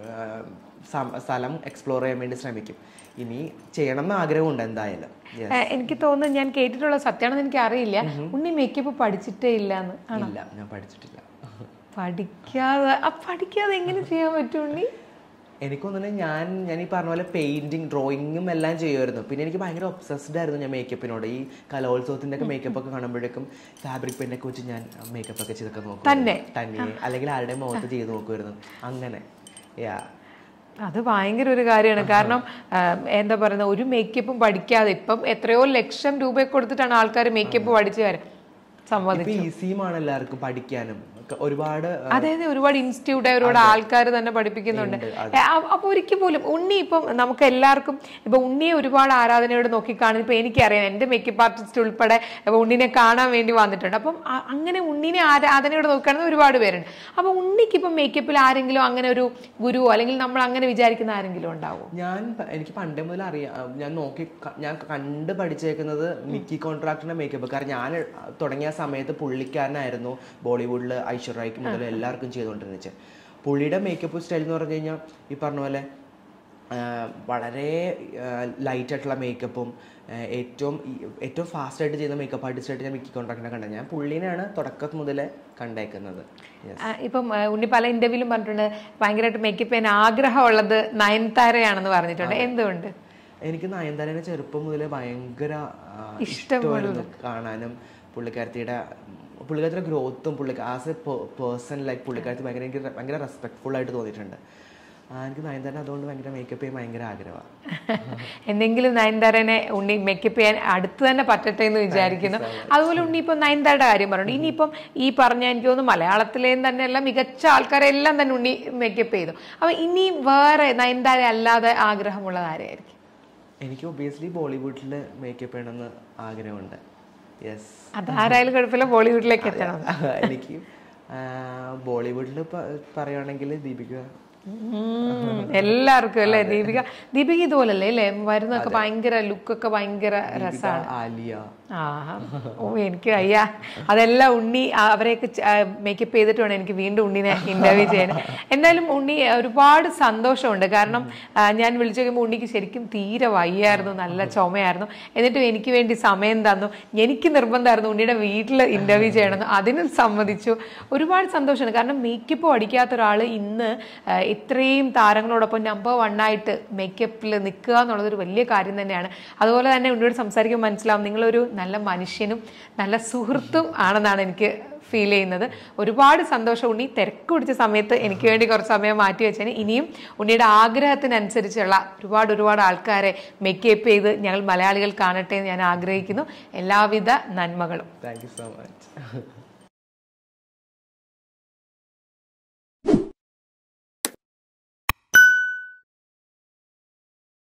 സ്ഥലം എക്സ്പ്ലോർ ചെയ്യാൻ വേണ്ടി ശ്രമിക്കും ഇനി ചെയ്യണം എന്ന് ആഗ്രഹമുണ്ട് എന്തായാലും Yes. ഏഹ് എനിക്ക് തോന്നുന്നു ഞാൻ കേട്ടിട്ടുള്ള സത്യമാണെന്ന് എനിക്ക് അറിയില്ല ഉണ്ണി മേക്കപ്പ് പഠിച്ചിട്ടേ ഇല്ല എന്ന് ഇല്ല ഞാൻ പഠിച്ചിട്ടില്ല പഠിക്കാതെ ആ പഠിക്കാതെ എങ്ങനെ ചെയ്യാൻ പറ്റും ഉണ്ണി എനിക്ക് തോന്നുന്നത് ഞാൻ ഞാൻ ഈ പറഞ്ഞ പോലെ പെയിന്റിങ് ഡ്രോയിങ്ങും എല്ലാം ചെയ്യുമായിരുന്നു പിന്നെ എനിക്ക് ഭയങ്കര ഒബ്സസ്ഡ് ആയിരുന്നു ഞാൻ മേക്കപ്പിനോട് ഈ കലോത്സവത്തിന്റെ ഒക്കെ മേക്കപ്പ് ഒക്കെ കാണുമ്പോഴേക്കും ഫാബ്രിക് പെയിന്റ് ഒക്കെ വെച്ച് ഞാൻ മേക്കപ്പ് ഒക്കെ ചെയ്തൊക്കെ നോക്കും തന്നെ? തന്നെ അല്ലെങ്കിൽ ആരുടെ മുഖത്ത് ചെയ്ത് നോക്കുമായിരുന്നു അങ്ങനെ യാ അത് ഭയങ്കര ഒരു കാര്യമാണ് കാരണം ആ, എന്താ പറയുന്നത് ഒരു മേക്കപ്പും പഠിക്കാതെ ഇപ്പം എത്രയോ ലക്ഷം രൂപ കൊടുത്തിട്ടാണ് ആൾക്കാർ മേക്കപ്പ് പഠിച്ചു വരാൻ സമ്മതിച്ചു ഇപ്പൊ ഈസിയുമാണ് എല്ലാവർക്കും പഠിക്കാനും ഒക്കെ ഒരുപാട് ആ, അതെ അതെ ഒരുപാട് ഇൻസ്റ്റിറ്റ്യൂട്ട് ഒരുപാട് ആൾക്കാർ തന്നെ പഠിപ്പിക്കുന്നുണ്ട് ഏ, അ- അപ്പൊ ഒരിക്കൽ പോലും ഉണ്ണി ഇപ്പം നമുക്ക് എല്ലാവർക്കും ഇപ്പൊ ഉണ്ണിയെ ഒരുപാട് ആരാധനയോടെ നോക്കി കാണുന്നത് ഇപ്പൊ എനിക്കറിയാം എന്റെ മേക്കപ്പ് ആർട്ടിസ്റ്റ് ഉൾപ്പെടെ ഇപ്പൊ ഉണ്ണിനെ കാണാൻ വേണ്ടി വന്നിട്ടുണ്ട് അപ്പം അ- അങ്ങനെ ഉണ്ണിനെ ആരാധനയോടെ നോക്കുകയാണെങ്കിൽ ഒരുപാട് പേരുണ്ട് അപ്പൊ ഉണ്ണിക്ക് ഇപ്പം മേക്കപ്പിൽ ആരെങ്കിലും അങ്ങനെ ഒരു ഗുരുവോ അല്ലെങ്കിൽ നമ്മൾ അങ്ങനെ വിചാരിക്കുന്ന ആരെങ്കിലും ഉണ്ടാവോ ഞാൻ പ- എനിക്ക് പണ്ടേ മുതൽ അറിയാം ഞാൻ നോക്കി ക- ഞാൻ കണ്ട് പഠിച്ചേക്കുന്നത് മിക്കി കോൺട്രാക്ടറിന്റെ മേക്കപ്പ് കാരണം ഞാൻ തുടങ്ങിയ സമയത്ത് പുള്ളിക്കാരനായിരുന്നു ബോളിവുഡിൽ ഐശ്വര്യക്ക് മുതൽ എല്ലാവർക്കും ചെയ്തുകൊണ്ടിരുന്നത് പുള്ളിയുടെ മേക്കപ്പ് സ്റ്റൈൽ എന്ന് പറഞ്ഞു കഴിഞ്ഞാൽ ഈ പറഞ്ഞ പോലെ ആ, വളരെ ലൈറ്റ് ആയിട്ടുള്ള മേക്കപ്പും ഏറ്റവും ഈ- ഏറ്റവും ഫാസ്റ്റ് ആയിട്ട് ചെയ്യുന്ന മേക്കപ്പ് ആർട്ടിസ്റ്റായിട്ട് ഞാൻ മിക്കി കോൺട്രാക്ടറിനെ കണ്ടത് ഞാൻ പുള്ളിനെയാണ് തുടക്കം മുതലേ കണ്ടേക്കുന്നത് Yes. ആ, ഇപ്പം ആ, ഉണ്ണി പല ഇന്റർവ്യൂലും പറഞ്ഞിട്ടുണ്ട് ഭയങ്കരമായിട്ട് മേക്കപ്പ് ചെയ്യാൻ ആഗ്രഹമുള്ളത് നയൻതാരയാണെന്ന് പറഞ്ഞിട്ടുണ്ട് എന്തുകൊണ്ട് എനിക്ക് നയൻതാരനെ ചെറുപ്പം മുതലേ ഭയങ്കര ആ, ഇഷ്ടമായിരുന്നു കാണാനും പുള്ളിക്കാരത്തിയുടെ പുള്ളിക്കാരത്തിയുടെ ഗ്രോത്തും പുള്ളി ആസ് എ പേഴ്സൺ ലൈക്ക് പുള്ളിക്കാരത്തി ഭയങ്കര എനിക്ക് ഭയങ്കര റെസ്പെക്ട്ഫുൾ ആയിട്ട് തോന്നിയിട്ടുണ്ട് ആ, എനിക്ക് നയൻതാരനെ അതുകൊണ്ട് ഭയങ്കര മേക്കപ്പ് ചെയ്യാൻ ഭയങ്കര ആഗ്രഹമാണ് എന്തെങ്കിലും നയൻതാരനെ ഉണ്ണി മേക്കപ്പ് ചെയ്യാൻ അടുത്ത് തന്നെ പറ്റട്ടെ എന്ന് വിചാരിക്കുന്നു അതുപോലെ ഉണ്ണി ഇപ്പം നയൻതാരയുടെ കാര്യം പറഞ്ഞു ഇനിയിപ്പം ഈ പറഞ്ഞ എനിക്ക് തോന്നുന്നു മലയാളത്തിലെയും തന്നെയല്ല മികച്ച ആൾക്കാരെല്ലാം തന്നെ ഉണ്ണി മേക്കപ്പ് ചെയ്തു അപ്പൊ ഇനി വേറെ നയൻതാര അല്ലാതെ ആഗ്രഹമുള്ളത് ആരെയായിരിക്കും എനിക്ക് ഒബിയസ്ലി ബോളിവുഡിൽ മേക്കപ്പ് ചെയ്യണമെന്ന് ആഗ്രഹമുണ്ട് യെസ് അതാരായാലും കുഴപ്പമില്ല ബോളിവുഡിലേക്ക് എത്തണം എനിക്ക് ബോളിവുഡിൽ പറയുകയാണെങ്കിൽ ദീപിക ഉം, എല്ലാവർക്കും അല്ലേ ദീപിക ദീപിക ഇതുപോലല്ലേ അല്ലേ വരുന്നൊക്കെ ഭയങ്കര ലുക്കൊക്കെ ഭയങ്കര രസമാണ് ആലിയ ആഹാ. ഓ എനിക്ക് അയ്യ അതെല്ലാം ഉണ്ണി ആ, അവരെയൊക്കെ മേക്കപ്പ് ചെയ്തിട്ട് വേണം എനിക്ക് വീണ്ടും ഉണ്ണിനെ ഇന്റർവ്യൂ ചെയ്യാൻ എന്തായാലും ഉണ്ണി ഒരുപാട് സന്തോഷമുണ്ട് കാരണം ആ, ഞാൻ വിളിച്ചു നോക്കുമ്പോൾ ഉണ്ണിക്ക് ശരിക്കും തീരെ വയ്യായിരുന്നു നല്ല ചുമയായിരുന്നു എന്നിട്ടും എനിക്ക് വേണ്ടി സമയം തന്നു എനിക്ക് നിർബന്ധമായിരുന്നു ഉണ്ണിയുടെ വീട്ടിൽ ഇന്റർവ്യൂ ചെയ്യണമെന്ന് അതിനും സമ്മതിച്ചു ഒരുപാട് സന്തോഷമാണ് കാരണം മേക്കപ്പ് അടിക്കാത്ത ഒരാൾ ഇന്ന് ആ, ഇത്രയും താരങ്ങളോടൊപ്പം നമ്പർ വൺ ആയിട്ട് മേക്കപ്പിൽ നിൽക്കുക എന്നുള്ളത് ഒരു വലിയ കാര്യം തന്നെയാണ് അതുപോലെ തന്നെ ഉണ്ണിയോട് സംസാരിക്കുമ്പോൾ മനസ്സിലാവും നിങ്ങളൊരു നല്ല മനുഷ്യനും നല്ല സുഹൃത്തും ആണെന്നാണ് എനിക്ക് ഫീൽ ചെയ്യുന്നത് ഒരുപാട് സന്തോഷം ഉണ്ണി തിരക്ക് പിടിച്ച സമയത്ത് എനിക്ക് വേണ്ടി കുറച്ച് സമയം മാറ്റി വെച്ചതിന് ഇനിയും ഉണ്ണിയുടെ ആഗ്രഹത്തിനനുസരിച്ചുള്ള ഒരുപാട് ഒരുപാട് ആൾക്കാരെ മേക്കപ്പ് ചെയ്ത് ഞങ്ങൾ മലയാളികൾ കാണട്ടെ എന്ന് ഞാൻ ആഗ്രഹിക്കുന്നു എല്ലാവിധ നന്മകളും താങ്ക് യു സോ മച്ച്